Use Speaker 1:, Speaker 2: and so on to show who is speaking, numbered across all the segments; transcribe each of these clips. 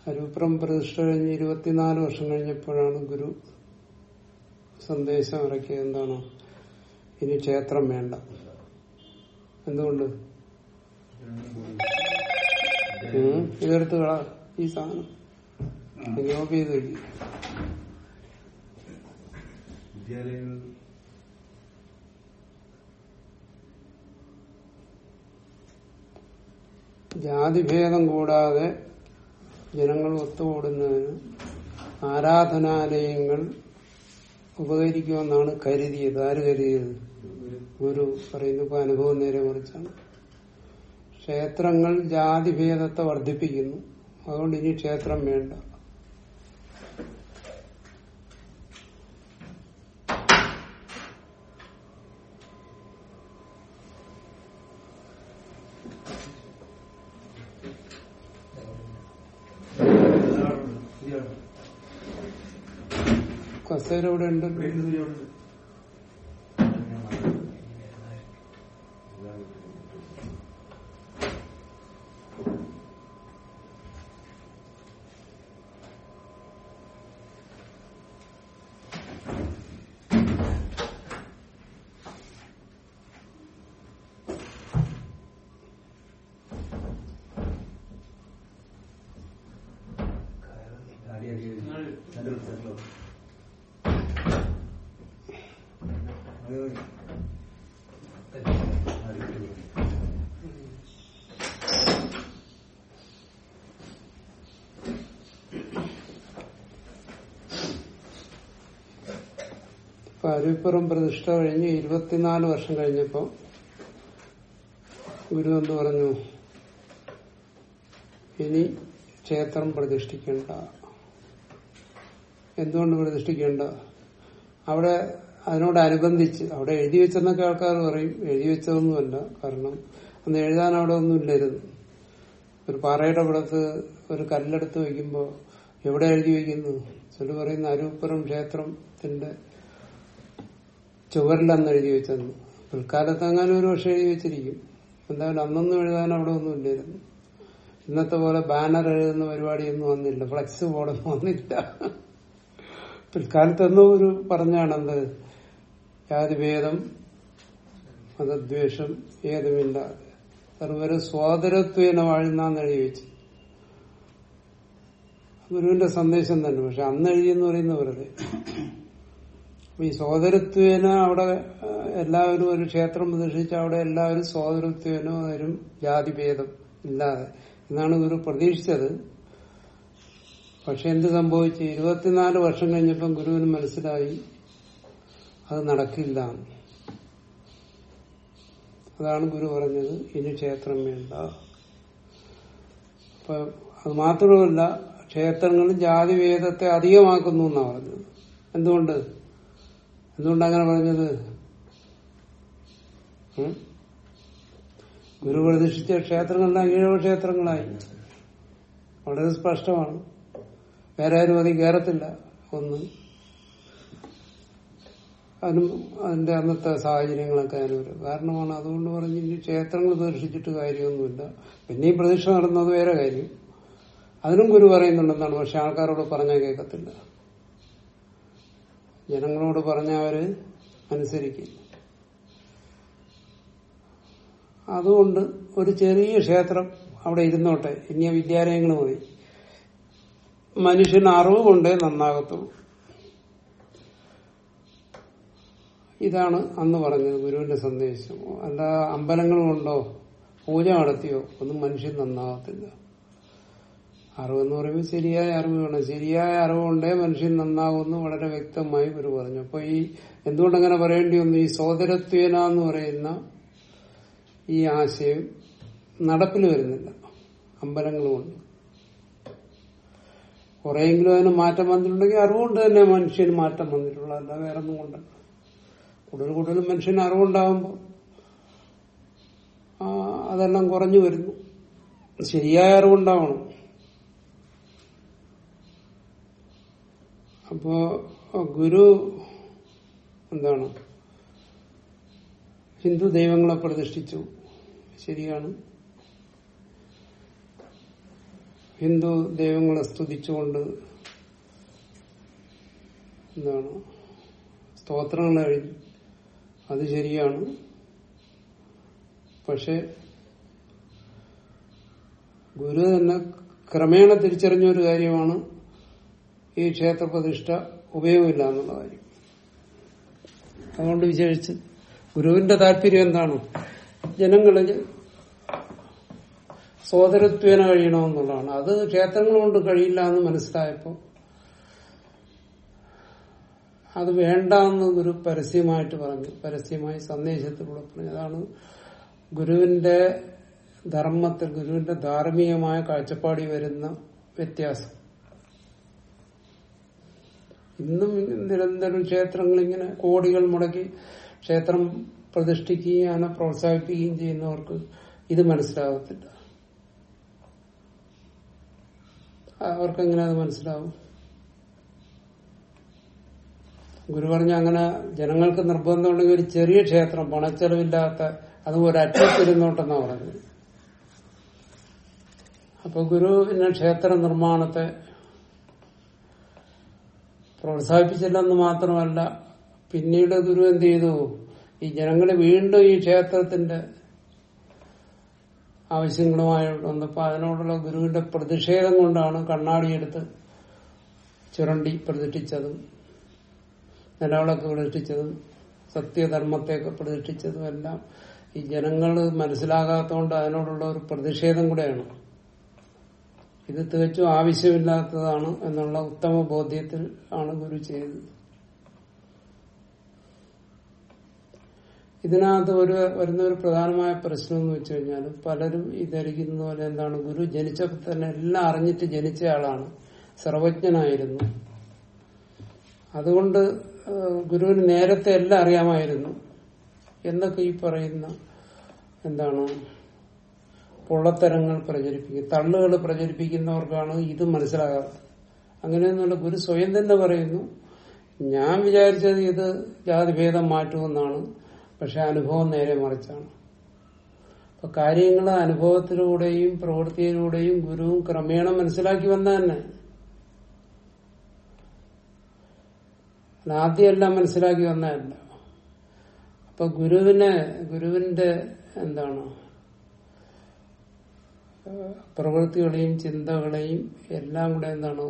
Speaker 1: അരുപ്രം പ്രതിഷ്ഠ കഴിഞ്ഞ് ഇരുപത്തിനാല് വർഷം കഴിഞ്ഞപ്പോഴാണ് ഗുരു സന്ദേശം ഇറക്കിയത് എന്താണ് ഇനി ക്ഷേത്രം വേണ്ട എന്തുകൊണ്ട് ഉം, ഇതെടുത്ത് കള ഈ സാധനം കോപ്പി ചെയ്ത് വെക്കും
Speaker 2: വിദ്യാലയങ്ങൾ
Speaker 1: ജാതിഭേദം കൂടാതെ ജനങ്ങൾ ഒത്തുകൂടുന്നതിന് ആരാധനാലയങ്ങൾ ഉപകരിക്കുമെന്നാണ് കരുതിയത് ആര് കരുതിയത് ഗുരു പറയുന്ന ഇപ്പൊ അനുഭവം നേരെ മറിച്ചാണ് ക്ഷേത്രങ്ങൾ ജാതിഭേദത്തെ വർദ്ധിപ്പിക്കുന്നു അതുകൊണ്ട് ഇനി ക്ഷേത്രം വേണ്ട കസേര ഇവിടെ ഉണ്ട്
Speaker 2: അടി അടി നല്ലൊരു സ്ഥലം
Speaker 1: ഇപ്പൊ അരുവിപ്പുറം പ്രതിഷ്ഠ കഴിഞ്ഞ് ഇരുപത്തിനാല് വർഷം കഴിഞ്ഞപ്പോ ഗുരു എന്ത് പറഞ്ഞു ഇനി ക്ഷേത്രം പ്രതിഷ്ഠിക്കേണ്ട എന്തുകൊണ്ട് പ്രതിഷ്ഠിക്കേണ്ട അവിടെ അതിനോടനുബന്ധിച്ച് അവിടെ എഴുതി വെച്ചെന്നൊക്കെ ആൾക്കാർ പറയും എഴുതി വെച്ചതൊന്നുമല്ല കാരണം അന്ന് എഴുതാൻ അവിടെ ഒന്നും ഇല്ലായിരുന്നു ഒരു പാറയുടെ പുറത്ത് ഒരു കല്ലെടുത്ത് വെക്കുമ്പോൾ എവിടെ എഴുതി വെക്കുന്നു ചില പറയുന്ന അരൂപ്പുറം ക്ഷേത്രത്തിന്റെ ചുവരിലന്ന് എഴുതി വെച്ചെന്ന് പിൽക്കാലത്ത് അങ്ങനെ ഒരു പക്ഷെ എഴുതി വെച്ചിരിക്കും എന്തായാലും അന്നൊന്നും എഴുതാൻ അവിടെ ഒന്നും ഇല്ലായിരുന്നു ഇന്നത്തെ പോലെ ബാനർ എഴുതുന്ന പരിപാടിയൊന്നും വന്നില്ല ഫ്ലക്സ് ബോർഡൊന്നും വന്നില്ല പിൽക്കാലത്തൊന്നും ഒരു പറഞ്ഞാണ് എന്ത് ജാതിഭേദം മതദ്വേഷം ഏതുമില്ലാതെ സർവരും സ്വാതരത്വേന വാഴുന്നാന്ന് എഴുതി വെച്ച് ഗുരുവിന്റെ സന്ദേശം തന്നെ പക്ഷെ അന്ന് എഴുതിയെന്ന് പറയുന്ന വെറുതെ അപ്പൊ ഈ സോദരത്വേന അവിടെ ആ, എല്ലാവരും ഒരു ക്ഷേത്രം പ്രതിഷ്ഠിച്ച അവിടെ എല്ലാവരും സോദരത്വേനോ വരും ജാതിഭേദം ഇല്ലാതെ എന്നാണ് ഗുരു പ്രതീക്ഷിച്ചത് പക്ഷെ എന്ത് സംഭവിച്ചു ഇരുപത്തിനാല് വർഷം കഴിഞ്ഞപ്പം ഗുരുവിന് മനസ്സിലായി അത് നടക്കില്ല എന്ന്. അതാണ് ഗുരു പറഞ്ഞത് ഇനി ക്ഷേത്രം വേണ്ട അപ്പൊ അത് മാത്രമല്ല ക്ഷേത്രങ്ങൾ ജാതിഭേദത്തെ അധികമാക്കുന്നു എന്നാണ് പറഞ്ഞത് എന്തുകൊണ്ട് എന്തുകൊണ്ട് അങ്ങനെ പറഞ്ഞത് ഉം? ഗുരു പ്രതിഷ്ഠിച്ച ക്ഷേത്രങ്ങളെല്ലാം ഈഴവ ക്ഷേത്രങ്ങളായി വളരെ സ്പഷ്ടമാണ് വേറെ ആരും അതിൽ കയറത്തില്ല ഒന്ന് അതിനും അതിന്റെ അന്നത്തെ സാഹചര്യങ്ങളൊക്കെ അതിനൊരു കാരണമാണ് അതുകൊണ്ട് പറഞ്ഞ് ഇനി ക്ഷേത്രങ്ങൾ പ്രതിഷ്ഠിച്ചിട്ട് കാര്യമൊന്നുമില്ല പിന്നെ ഈ പ്രതിഷ്ഠ നടന്നത് വേറെ കാര്യം അതിനും ഗുരു പറയുന്നുണ്ടെന്നാണ് പക്ഷെ ആൾക്കാരോട് പറഞ്ഞാൽ കേൾക്കത്തില്ല ജനങ്ങളോട് പറഞ്ഞാൽ അവര് അനുസരിക്കില്ല അതുകൊണ്ട് ഒരു ചെറിയ ക്ഷേത്രം അവിടെ ഇരുന്നോട്ടെ ഇനിയ വിദ്യാലയങ്ങൾ മതി മനുഷ്യന് അറിവ് കൊണ്ടേ നന്നാകത്തുള്ളൂ ഇതാണ് അന്ന് പറഞ്ഞത് ഗുരുവിന്റെ സന്ദേശം അല്ല അമ്പലങ്ങൾ കൊണ്ടോ പൂജ നടത്തിയോ ഒന്നും മനുഷ്യൻ നന്നാകത്തില്ല അറിവെന്ന് പറയുമ്പോൾ ശരിയായ അറിവ് വേണം ശരിയായ അറിവ് കൊണ്ടേ മനുഷ്യൻ നന്നാകുമെന്ന് വളരെ വ്യക്തമായി ഗുരു പറഞ്ഞു അപ്പൊ ഈ എന്തുകൊണ്ടങ്ങനെ പറയേണ്ടി വന്നു ഈ സോദരത്വേന എന്ന് പറയുന്ന ഈ ആശയം നടപ്പിൽ വരുന്നില്ല അമ്പലങ്ങൾ കൊണ്ട് കുറെയെങ്കിലും അതിന് മാറ്റം വന്നിട്ടുണ്ടെങ്കിൽ അറിവുകൊണ്ട് തന്നെ മനുഷ്യന് മാറ്റം വന്നിട്ടുള്ള അല്ല വേറെ ഒന്നും കൊണ്ടല്ല കൂടുതൽ കൂടുതൽ മനുഷ്യന് അറിവുണ്ടാകുമ്പോൾ ആ, അതെല്ലാം കുറഞ്ഞു വരുന്നു ശരിയായ അറിവുണ്ടാവണം അപ്പോ ഗുരു എന്താണ് ഹിന്ദു ദൈവങ്ങളെ പ്രതിഷ്ഠിച്ചു ശരിയാണ് ഹിന്ദു ദൈവങ്ങളെ സ്തുതിച്ചുകൊണ്ട് എന്താണ് സ്തോത്രങ്ങൾ കഴിഞ്ഞു അത് ശരിയാണ് പക്ഷെ ഗുരു തന്നെ ക്രമേണ തിരിച്ചറിഞ്ഞ ഒരു കാര്യമാണ് ഈ ക്ഷേത്രപ്രതിഷ്ഠ ഉപയോഗമില്ല എന്നുള്ള കാര്യം അതുകൊണ്ട് വിശേഷിച്ച് ഗുരുവിന്റെ താല്പര്യം എന്താണ് ജനങ്ങളില് സോദരത്വേന കഴിയണമെന്നുള്ളതാണ് അത് ക്ഷേത്രങ്ങൾ കൊണ്ട് കഴിയില്ല എന്ന് മനസ്സിലായപ്പോ അത് വേണ്ടെന്ന് ഗുരു പരസ്യമായിട്ട് പറഞ്ഞു പരസ്യമായി സന്ദേശത്തിലൂടെ പറഞ്ഞു അതാണ് ഗുരുവിന്റെ ധർമ്മത്തിൽ ഗുരുവിന്റെ ധാർമ്മികമായ കാഴ്ചപ്പാടി വരുന്ന വ്യത്യാസം ഇന്നും നിരന്തരം ക്ഷേത്രങ്ങൾ ഇങ്ങനെ കോടികൾ മുടക്കി ക്ഷേത്രം പ്രതിഷ്ഠിക്കുകയും അതിനെ പ്രോത്സാഹിപ്പിക്കുകയും ചെയ്യുന്നവർക്ക് ഇത് മനസ്സിലാകത്തില്ല അവർക്ക് എങ്ങനെ അത് മനസ്സിലാവും ഗുരു പറഞ്ഞ അങ്ങനെ ജനങ്ങൾക്ക് നിർബന്ധമുണ്ടെങ്കിൽ ഒരു ചെറിയ ക്ഷേത്രം പണച്ചെലവില്ലാത്ത അത് ഒരറ്റത്തിരുന്നോട്ടെന്നാ പറഞ്ഞത് അപ്പൊ ഗുരു പിന്നെ ക്ഷേത്ര നിർമ്മാണത്തെ പ്രോത്സാഹിപ്പിച്ചില്ലെന്ന് മാത്രമല്ല പിന്നീട് ഗുരു എന്ത് ചെയ്തു ഈ ജനങ്ങളെ വീണ്ടും ഈ ക്ഷേത്രത്തിന്റെ ആവശ്യങ്ങളുമായി വന്നപ്പോ അതിനോടുള്ള ഗുരുവിന്റെ പ്രതിഷേധം കൊണ്ടാണ് കണ്ണാടിയെടുത്ത് ചുരണ്ടി പ്രതിഷ്ഠിച്ചതും നിലവിളക്ക് പ്രതിഷ്ഠിച്ചതും സത്യധർമ്മത്തെയൊക്കെ പ്രതിഷ്ഠിച്ചതും എല്ലാം ഈ ജനങ്ങൾ മനസ്സിലാകാത്തതുകൊണ്ട് അതിനോടുള്ള ഒരു പ്രതിഷേധം കൂടെയാണ് ഇത് തികച്ചും ആവശ്യമില്ലാത്തതാണ് എന്നുള്ള ഉത്തമ ബോധ്യത്തിൽ ആണ് ഗുരു ചെയ്തത് ഇതിനകത്ത് ഒരു വരുന്ന ഒരു പ്രധാനമായ പ്രശ്നം എന്ന് വെച്ച് കഴിഞ്ഞാൽ പലരും ഈ ധരിക്കുന്ന പോലെ എന്താണ് ഗുരു ജനിച്ചപ്പോൾ തന്നെ എല്ലാം അറിഞ്ഞിട്ട് ജനിച്ച ആളാണ് സർവജ്ഞനായിരുന്നു അതുകൊണ്ട് ഏഹ്, ഗുരുവിന് നേരത്തെ എല്ലാം അറിയാമായിരുന്നു എന്നൊക്കെ ഈ പറയുന്ന എന്താണ് പൊള്ളത്തരങ്ങൾ പ്രചരിപ്പിക്കും തള്ളുകൾ പ്രചരിപ്പിക്കുന്നവർക്കാണ് ഇത് മനസ്സിലാകാത്തത് അങ്ങനെയൊന്നുമല്ല ഗുരു സ്വയം തന്നെ പറയുന്നു ഞാൻ വിചാരിച്ചത് ഇത് ജാതിഭേദം മാറ്റുമെന്നാണ് പക്ഷെ അനുഭവം നേരെ മറിച്ചാണ് അപ്പൊ കാര്യങ്ങൾ അനുഭവത്തിലൂടെയും പ്രവൃത്തിയിലൂടെയും ഗുരുവും ക്രമേണ മനസ്സിലാക്കി വന്ന തന്നെ ആദ്യമെല്ലാം മനസ്സിലാക്കി വന്നതല്ല അപ്പൊ ഗുരുവിനെ ഗുരുവിന്റെ എന്താണ് ഏഹ് പ്രവൃത്തികളെയും ചിന്തകളെയും എല്ലാം കൂടെ എന്താണ്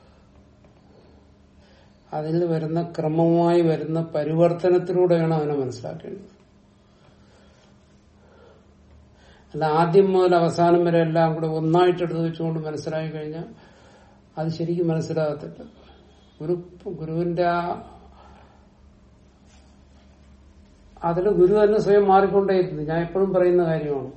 Speaker 1: അതിൽ വരുന്ന ക്രമമായി വരുന്ന പരിവർത്തനത്തിലൂടെയാണ് അവനെ മനസ്സിലാക്കേണ്ടത് അല്ല ആദ്യം മുതൽ അവസാനം വരെ എല്ലാം കൂടെ ഒന്നായിട്ട് എടുത്തു വെച്ചുകൊണ്ട് മനസ്സിലാക്കി കഴിഞ്ഞാൽ അത് ശരിക്കും മനസ്സിലാകത്തില്ല ഗുരു ഗുരുവിന്റെ ആ അതിൽ ഗുരു തന്നെ സ്വയം മാറിക്കൊണ്ടേയിരുന്നു ഞാൻ എപ്പോഴും പറയുന്ന കാര്യമാണ്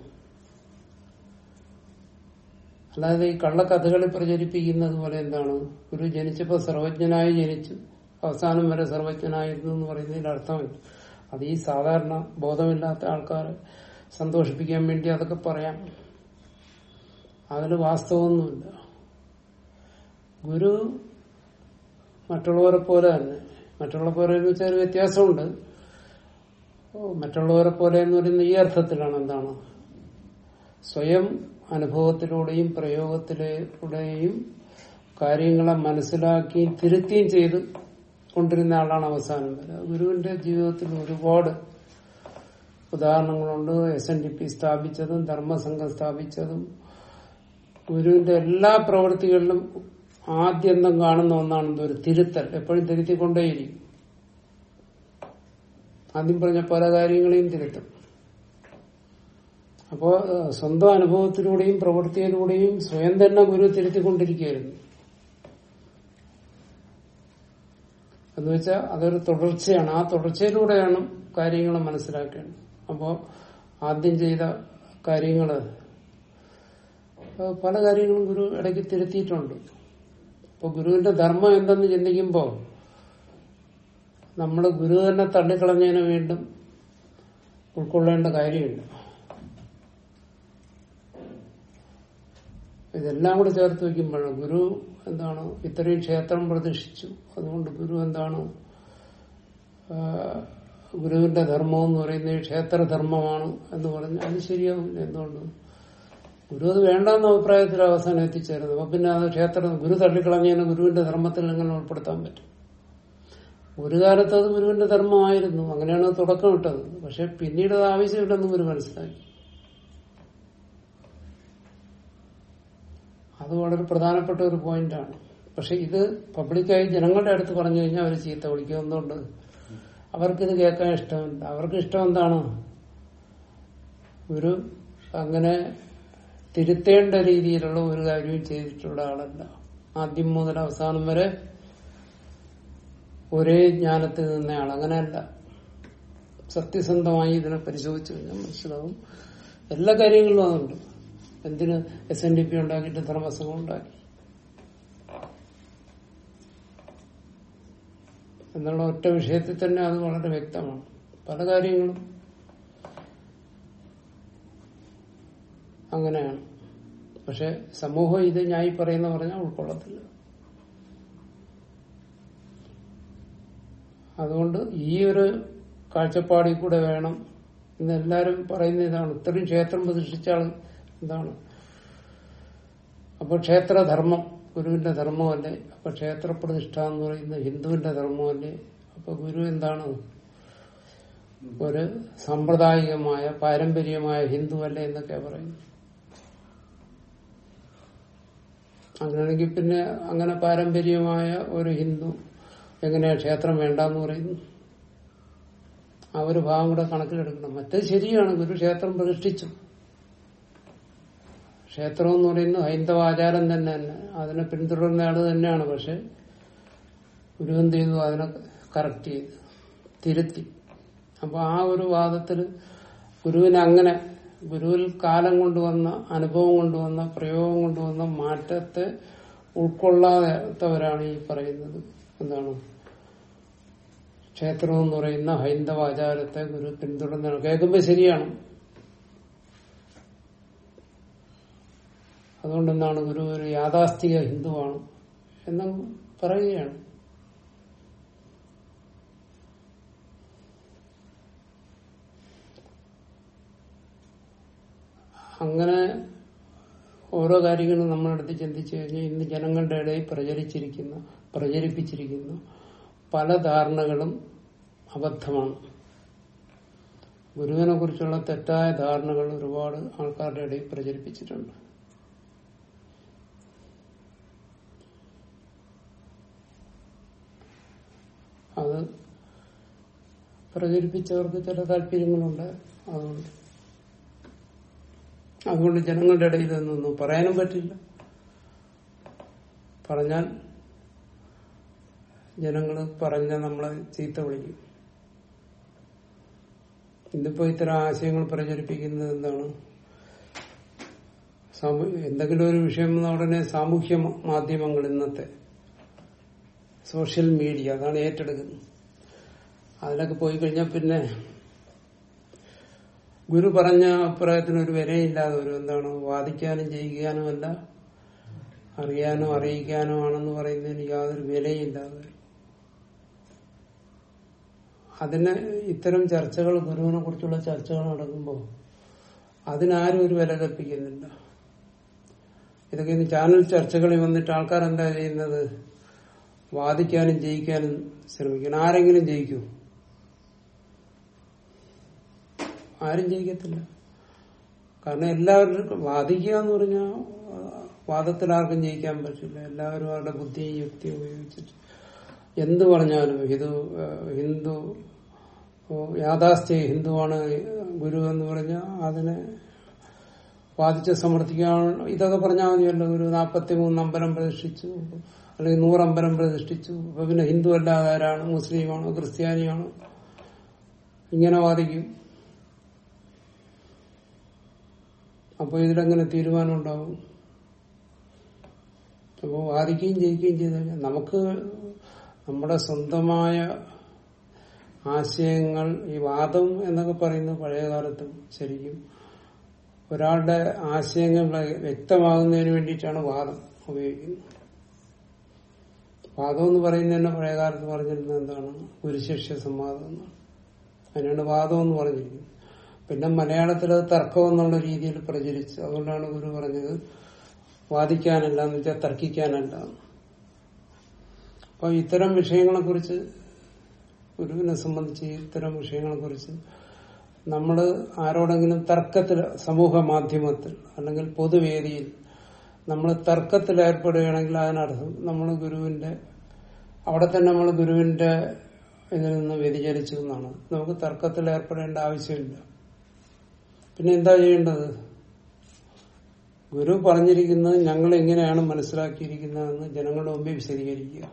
Speaker 1: അല്ലാതെ ഈ കള്ളക്കഥകളി പ്രചരിപ്പിക്കുന്നത് പോലെ എന്താണ് ഗുരു ജനിച്ചപ്പോൾ സർവജ്ഞനായി ജനിച്ചു അവസാനം വരെ സർവജ്ഞനായിരുന്നു എന്ന് പറയുന്നതിന്റെ അർത്ഥമില്ല അത് ഈ സാധാരണ ബോധമില്ലാത്ത ആൾക്കാരെ സന്തോഷിപ്പിക്കാൻ വേണ്ടി അതൊക്കെ പറയാം അതിൽ വാസ്തവമൊന്നുമില്ല ഗുരു മറ്റുള്ളവരെ പോലെ തന്നെ മറ്റുള്ള പോലെ എന്ന് വെച്ചാൽ ഒരു വ്യത്യാസമുണ്ട് ഓ, മറ്റുള്ളവരെ പോലെ എന്ന് പറയുന്ന ഈ അർത്ഥത്തിലാണ് എന്താണ് സ്വയം അനുഭവത്തിലൂടെയും പ്രയോഗത്തിലൂടെയും കാര്യങ്ങളെ മനസ്സിലാക്കിയും തിരുത്തിയും ചെയ്ത് കൊണ്ടിരുന്ന ആളാണ് അവസാനം വരെ ഗുരുവിന്റെ ജീവിതത്തിൽ ഒരുപാട് ഉദാഹരണങ്ങളുണ്ട് എസ് എൻ ഡി പി സ്ഥാപിച്ചതും ധർമ്മസംഘം സ്ഥാപിച്ചതും ഗുരുവിന്റെ എല്ലാ പ്രവൃത്തികളിലും ആദ്യന്തം കാണുന്ന ഒന്നാണ് എന്തോ ഒരു തിരുത്തൽ എപ്പോഴും തിരുത്തിക്കൊണ്ടേയിരിക്കും ആദ്യം പറഞ്ഞ പല കാര്യങ്ങളെയും തിരുത്തും അപ്പോ ഏഹ്, സ്വന്തം അനുഭവത്തിലൂടെയും പ്രവൃത്തിയിലൂടെയും സ്വയം തന്നെ ഗുരു തിരുത്തിക്കൊണ്ടിരിക്കുകയായിരുന്നു എന്ന് വെച്ചാൽ അതൊരു തുടർച്ചയാണ് ആ തുടർച്ചയിലൂടെയാണ് കാര്യങ്ങൾ മനസ്സിലാക്കേണ്ടത് അപ്പോ ആദ്യം ചെയ്ത കാര്യങ്ങള് ഏഹ്, പല കാര്യങ്ങളും ഗുരു ഇടയ്ക്ക് തിരുത്തിയിട്ടുണ്ട് അപ്പൊ ഗുരുവിന്റെ ധർമ്മം എന്തെന്ന് ചിന്തിക്കുമ്പോ നമ്മൾ ഗുരു തന്നെ തള്ളിക്കളഞ്ഞതിന് വീണ്ടും ഉൾക്കൊള്ളേണ്ട കാര്യമില്ല ഇതെല്ലാം കൂടെ ചേർത്ത് വെക്കുമ്പോൾ ഗുരു എന്താണ് ഇത്രയും ക്ഷേത്രം പ്രതിഷ്ഠിച്ചു അതുകൊണ്ട് ഗുരു എന്താണ് ആ, ഗുരുവിന്റെ ധർമ്മം എന്ന് പറയുന്നത് ഈ ക്ഷേത്രധർമ്മമാണ് എന്ന് പറഞ്ഞ് അത് ശരിയാവില്ല എന്തുകൊണ്ട് ഗുരു അത് വേണ്ടെന്ന അഭിപ്രായത്തിൽ അവസാനം എത്തിച്ചേരുന്നത് അപ്പൊ പിന്നെ അത് ക്ഷേത്രം ഗുരു തള്ളിക്കളഞ്ഞതിന് ഗുരുവിന്റെ ധർമ്മത്തിൽ എങ്ങനെ ഉൾപ്പെടുത്താൻ പറ്റും ഒരു കാലത്ത് അത് ഗുരുവിന്റെ ധർമ്മമായിരുന്നു അങ്ങനെയാണ് അത് തുടക്കം ഇട്ടത് പക്ഷെ പിന്നീട് അത് ആവശ്യമില്ലെന്ന് ഗുരു മനസ്സിലാക്കി അത് വളരെ പ്രധാനപ്പെട്ട ഒരു പോയിന്റാണ് പക്ഷെ ഇത് പബ്ലിക്കായി ജനങ്ങളുടെ അടുത്ത് പറഞ്ഞു കഴിഞ്ഞാൽ അവർ ചീത്ത വിളിക്കും എന്തുകൊണ്ട് അവർക്കിത് കേൾക്കാൻ ഇഷ്ടമില്ല അവർക്ക് ഇഷ്ടം എന്താണ് ഒരു അങ്ങനെ തിരുത്തേണ്ട രീതിയിലുള്ള ഒരു കാര്യവും ചെയ്തിട്ടുള്ള ആളല്ല ആദ്യം മുതൽ അവസാനം വരെ ഒരേ ജ്ഞാനത്തിൽ നിന്നയാൾ അങ്ങനെയല്ല സത്യസന്ധമായി ഇതിനെ പരിശോധിച്ചു കഴിഞ്ഞാൽ മനസ്സിലാവും എല്ലാ കാര്യങ്ങളിലും അതുണ്ട് എന്തിന് എസ് എൻ ഡി പി ഉണ്ടാക്കിയിട്ട് ധർമ്മസംഘം ഉണ്ടാക്കി എന്നുള്ള ഒറ്റ വിഷയത്തിൽ തന്നെ അത് വളരെ വ്യക്തമാണ് പല കാര്യങ്ങളും അങ്ങനെയാണ് പക്ഷെ സമൂഹം ഇത് ഞാൻ ഈ പറയുന്ന പറഞ്ഞാൽ ഉൾക്കൊള്ളത്തില്ല അതുകൊണ്ട് ഈ ഒരു കാഴ്ചപ്പാടിൽ കൂടെ വേണം ഇന്ന് എല്ലാരും പറയുന്ന ഇതാണ് ഇത്രയും ക്ഷേത്രം പ്രതിഷ്ഠിച്ച ആൾ എന്താണ് അപ്പൊ ക്ഷേത്രധർമ്മം ഗുരുവിന്റെ ധർമ്മമല്ലേ അപ്പൊ ക്ഷേത്ര പ്രതിഷ്ഠ എന്ന് പറയുന്നത് ഹിന്ദുവിന്റെ ധർമ്മമല്ലേ അപ്പൊ ഗുരു എന്താണ് ഒരു സാമ്പ്രദായികമായ പാരമ്പര്യമായ ഹിന്ദു അല്ലേ എന്നൊക്കെ പറയുന്നു അങ്ങനെയാണെങ്കിൽ പിന്നെ അങ്ങനെ പാരമ്പര്യമായ ഒരു ഹിന്ദു എങ്ങനെയാ ക്ഷേത്രം വേണ്ടെന്ന് പറയുന്നു ആ ഒരു ഭാഗം കൂടെ കണക്കിലെടുക്കണം മറ്റത് ശരിയാണ് ഗുരു ക്ഷേത്രം പ്രതിഷ്ഠിച്ചു ക്ഷേത്രം എന്ന് പറയുന്നത് ഹൈന്ദവ ആചാരം തന്നെ തന്നെ അതിനെ പിന്തുടരുന്ന ആള് തന്നെയാണ് പക്ഷെ ഗുരു എന്ത് ചെയ്തു അതിനെ കറക്റ്റ് ചെയ്ത് തിരുത്തി അപ്പൊ ആ ഒരു വാദത്തിൽ ഗുരുവിനെ അങ്ങനെ ഗുരുവിൽ കാലം കൊണ്ടുവന്ന അനുഭവം കൊണ്ടുവന്ന പ്രയോഗം കൊണ്ടുവന്ന മാറ്റത്തെ ഉൾക്കൊള്ളാത്തവരാണ് ഈ പറയുന്നത് എന്താണ് ക്ഷേത്രം എന്ന് പറയുന്ന ഹൈന്ദവ ആചാരത്തെ ഗുരു പിന്തുടർന്നാണ് കേൾക്കുമ്പോൾ ശരിയാണ് അതുകൊണ്ട് എന്താണ് ഗുരു ഒരു യാഥാസ്ഥിക ഹിന്ദുവാണ് എന്ന് പറയുകയാണ് അങ്ങനെ ഓരോ കാര്യങ്ങളും നമ്മളെടുത്ത് ചിന്തിച്ചു കഴിഞ്ഞാൽ ഇന്ന് ജനങ്ങളുടെ ഇടയിൽ പ്രചരിച്ചിരിക്കുന്ന പ്രചരിപ്പിച്ചിരിക്കുന്ന പല ധാരണകളും അബദ്ധമാണ് ഗുരുവിനെ കുറിച്ചുള്ള തെറ്റായ ധാരണകൾ ഒരുപാട് ആൾക്കാരുടെ ഇടയിൽ പ്രചരിപ്പിച്ചിട്ടുണ്ട് അത് പ്രചരിപ്പിച്ചവർക്ക് ചില താല്പര്യങ്ങളുണ്ട് അതുകൊണ്ട് അതുകൊണ്ട് ജനങ്ങളുടെ ഇടയിൽ നിന്നൊന്നും പറയാനും പറ്റില്ല പറഞ്ഞാൽ ജനങ്ങൾ പറഞ്ഞ നമ്മളെ ചീത്ത വിളിക്കും ഇന്നിപ്പോ ഇത്തരം ആശയങ്ങൾ പ്രചരിപ്പിക്കുന്നത് എന്താണ് സാമൂ- എന്തെങ്കിലും ഒരു വിഷയം വന്ന ഉടനെ സാമൂഹ്യ മ- മാധ്യമങ്ങൾ ഇന്നത്തെ സോഷ്യൽ മീഡിയ അതാണ് ഏറ്റെടുക്കുന്നത് അതിലൊക്കെ പോയി കഴിഞ്ഞാൽ പിന്നെ ഗുരു പറഞ്ഞ അഭിപ്രായത്തിന് ഒരു വിലയില്ലാതെ വരും എന്താണ് വാദിക്കാനും ജയിക്കാനും അല്ല അറിയാനോ അറിയിക്കാനോ ആണെന്ന് പറയുന്നതിന് യാതൊരു വിലയില്ലാതെ വരും അതിന് ഇത്തരം ചർച്ചകൾ ഗുരുവിനെ കുറിച്ചുള്ള ചർച്ചകൾ നടക്കുമ്പോൾ അതിനാരും ഒരു വില കൽപ്പിക്കുന്നില്ല ഇതൊക്കെ ഇന്ന് ചാനൽ ചർച്ചകളിൽ വന്നിട്ട് ആൾക്കാർ എന്താ ചെയ്യുന്നത് വാദിക്കാനും ജയിക്കാനും ശ്രമിക്കണം ആരെങ്കിലും ജയിക്കൂ ആരും ജയിക്കത്തില്ല കാരണം എല്ലാവരും വാദിക്കുക എന്ന് പറഞ്ഞാൽ വാദത്തിൽ ആർക്കും ജയിക്കാൻ പറ്റില്ല എല്ലാവരും അവരുടെ ബുദ്ധിയും യുക്തിയും ഉപയോഗിച്ചിട്ട് എന്ത് പറഞ്ഞാലും ഹിന്ദു ഹിന്ദു ഓ, യാഥാസ്ഥിക ഹിന്ദുവാണ് ഗുരു എന്ന് പറഞ്ഞാൽ അതിനെ വാദിച്ച് സമർത്ഥിക്കാൻ ഇതൊക്കെ പറഞ്ഞാൽ മതിയല്ലോ ഒരു നാൽപ്പത്തി മൂന്ന് അമ്പലം പ്രതിഷ്ഠിച്ചു അല്ലെങ്കിൽ നൂറമ്പലം പ്രതിഷ്ഠിച്ചു അപ്പൊ പിന്നെ ഹിന്ദു അല്ലാതെ ആരാണ് മുസ്ലിമാണോ ക്രിസ്ത്യാനിയാണോ ഇങ്ങനെ വാദിക്കും അപ്പൊ ഇതിലെങ്ങനെ തീരുമാനം ഉണ്ടാവും അപ്പോൾ വാദിക്കുകയും ജയിക്കുകയും ചെയ്തു കഴിഞ്ഞാൽ നമുക്ക് നമ്മുടെ സ്വന്തമായ ആശയങ്ങൾ ഈ വാദം എന്നൊക്കെ പറയുന്നത് പഴയ കാലത്തും ശരിക്കും ഒരാളുടെ ആശയങ്ങൾ വ്യക്തമാകുന്നതിന് വേണ്ടിയിട്ടാണ് വാദം ഉപയോഗിക്കുന്നത് വാദം എന്ന് പറയുന്നത് തന്നെ പഴയ കാലത്ത് പറഞ്ഞിരുന്നത് എന്താണ് ഗുരുശിഷ്യ സംവാദം എന്നാണ് അതിനാണ് വാദം എന്ന് പറഞ്ഞിരിക്കുന്നത് പിന്നെ മലയാളത്തിൽ അത് തർക്കം എന്നുള്ള രീതിയിൽ പ്രചരിച്ചു അതുകൊണ്ടാണ് ഗുരു പറഞ്ഞത് വാദിക്കാനല്ല എന്ന് വെച്ചാൽ തർക്കിക്കാനല്ല അപ്പൊ ഇത്തരം വിഷയങ്ങളെ കുറിച്ച് ഗുരുവിനെ സംബന്ധിച്ച് ഇത്തരം വിഷയങ്ങളെ കുറിച്ച് നമ്മൾ ആരോടെങ്കിലും തർക്കത്തിൽ സമൂഹ മാധ്യമത്തിൽ അല്ലെങ്കിൽ പൊതുവേദിയിൽ നമ്മൾ തർക്കത്തിൽ ഏർപ്പെടുകയാണെങ്കിൽ അതിനർത്ഥം നമ്മൾ ഗുരുവിന്റെ അവിടെ തന്നെ നമ്മൾ ഗുരുവിന്റെ ഇതിൽ നിന്ന് വ്യതിചലിച്ചു എന്നാണ് നമുക്ക് തർക്കത്തിൽ ഏർപ്പെടേണ്ട ആവശ്യമില്ല പിന്നെ എന്താ ചെയ്യേണ്ടത് ഗുരു പറഞ്ഞിരിക്കുന്നത് ഞങ്ങൾ എങ്ങനെയാണ് മനസ്സിലാക്കിയിരിക്കുന്നതെന്ന് ജനങ്ങളുടെ മുമ്പിൽ വിശദീകരിക്കുക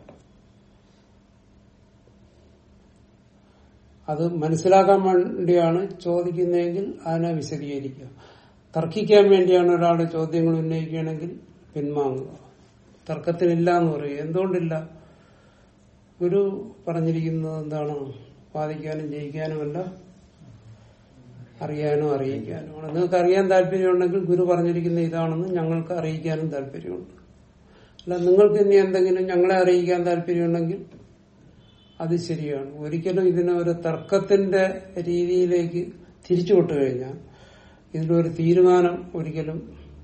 Speaker 1: അത് മനസ്സിലാക്കാൻ വേണ്ടിയാണ് ചോദിക്കുന്നതെങ്കിൽ അതിനെ വിശദീകരിക്കുക തർക്കിക്കാൻ വേണ്ടിയാണ് ഒരാൾ ചോദ്യങ്ങൾ ഉന്നയിക്കുകയാണെങ്കിൽ പിൻവാങ്ങുക തർക്കത്തിനില്ല എന്ന് പറയുക എന്തുകൊണ്ടില്ല ഗുരു പറഞ്ഞിരിക്കുന്നത് എന്താണ് വാദിക്കാനും ജയിക്കാനുമല്ല അറിയാനോ അറിയിക്കാനുമാണ് നിങ്ങൾക്ക് അറിയാൻ താല്പര്യമുണ്ടെങ്കിൽ ഗുരു പറഞ്ഞിരിക്കുന്ന ഇതാണെന്ന് ഞങ്ങൾക്ക് അറിയിക്കാനും താല്പര്യമുണ്ട് അല്ല നിങ്ങൾക്ക് ഇനി എന്തെങ്കിലും ഞങ്ങളെ അറിയിക്കാൻ താല്പര്യമുണ്ടെങ്കിൽ അത് ശരിയാണ് ഒരിക്കലും ഇതിനെ ഒരു തർക്കത്തിന്റെ രീതിയിലേക്ക് തിരിച്ചു വിട്ടു കഴിഞ്ഞാൽ ഇതിലൊരു തീരുമാനം ഒരിക്കലും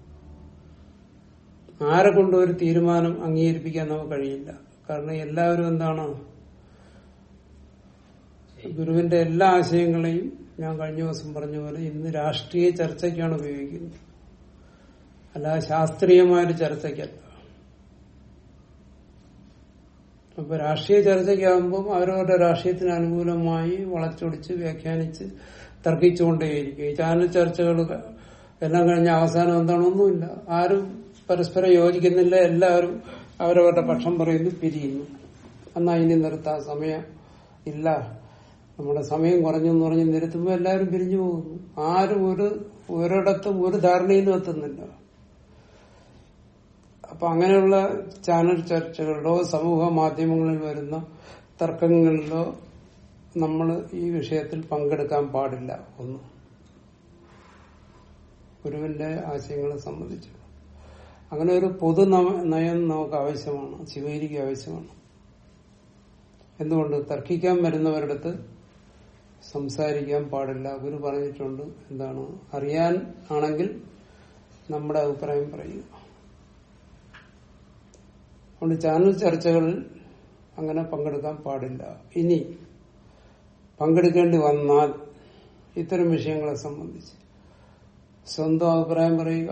Speaker 1: ആരെ കൊണ്ടും ഒരു തീരുമാനം അംഗീകരിപ്പിക്കാൻ നമുക്ക് കഴിയില്ല കാരണം എല്ലാവരും എന്താണ് ഗുരുവിന്റെ എല്ലാ ആശയങ്ങളെയും ഞാൻ കഴിഞ്ഞ ദിവസം പറഞ്ഞ പോലെ ഇന്ന് രാഷ്ട്രീയ ചർച്ചയ്ക്കാണ് ഉപയോഗിക്കുന്നത് അല്ലാതെ ശാസ്ത്രീയമായൊരു ചർച്ചയ്ക്കല്ല അപ്പൊ രാഷ്ട്രീയ ചർച്ചയ്ക്കാകുമ്പോൾ അവരവരുടെ രാഷ്ട്രീയത്തിന് അനുകൂലമായി വളച്ചൊടിച്ച് വ്യാഖ്യാനിച്ച് തർക്കിച്ചുകൊണ്ടേയിരിക്കും ഈ ചാനൽ ചർച്ചകൾ എല്ലാം കഴിഞ്ഞ അവസാനം എന്താണൊന്നുമില്ല ആരും പരസ്പരം യോജിക്കുന്നില്ല എല്ലാവരും അവരവരുടെ പക്ഷം പറയുന്നു പിരിയുന്നു എന്നാ ഇനി നിർത്താൻ സമയം ഇല്ല നമ്മുടെ സമയം കുറഞ്ഞു എന്ന് പറഞ്ഞ് നിരത്തുമ്പോൾ എല്ലാവരും പിരിഞ്ഞു പോകുന്നു ആരും ഒരു ഒരിടത്തും ഒരു ധാരണയിലും എത്തുന്നില്ല അപ്പൊ അങ്ങനെയുള്ള ചാനൽ ചർച്ചകളിലോ സമൂഹ മാധ്യമങ്ങളിൽ വരുന്ന തർക്കങ്ങളിലോ നമ്മൾ ഈ വിഷയത്തിൽ പങ്കെടുക്കാൻ പാടില്ല ഒന്നും ഗുരുവിന്റെ ആശയങ്ങളെ സംബന്ധിച്ച് അങ്ങനെ ഒരു പൊതു നമ- നയം നമുക്ക് ആവശ്യമാണ് ശിവേരിക്ക് ആവശ്യമാണ് എന്തുകൊണ്ട് തർക്കിക്കാൻ വരുന്നവരടുത്ത് സംസാരിക്കാൻ പാടില്ല ഗുരു പറഞ്ഞിട്ടുണ്ട് എന്താണ് അറിയാൻ ആണെങ്കിൽ നമ്മുടെ അഭിപ്രായം പറയുക അതുകൊണ്ട് ചാനൽ ചർച്ചകളിൽ അങ്ങനെ പങ്കെടുക്കാൻ പാടില്ല ഇനി പങ്കെടുക്കേണ്ടി വന്നാൽ ഇത്തരം വിഷയങ്ങളെ സംബന്ധിച്ച് സ്വന്തം അഭിപ്രായം പറയുക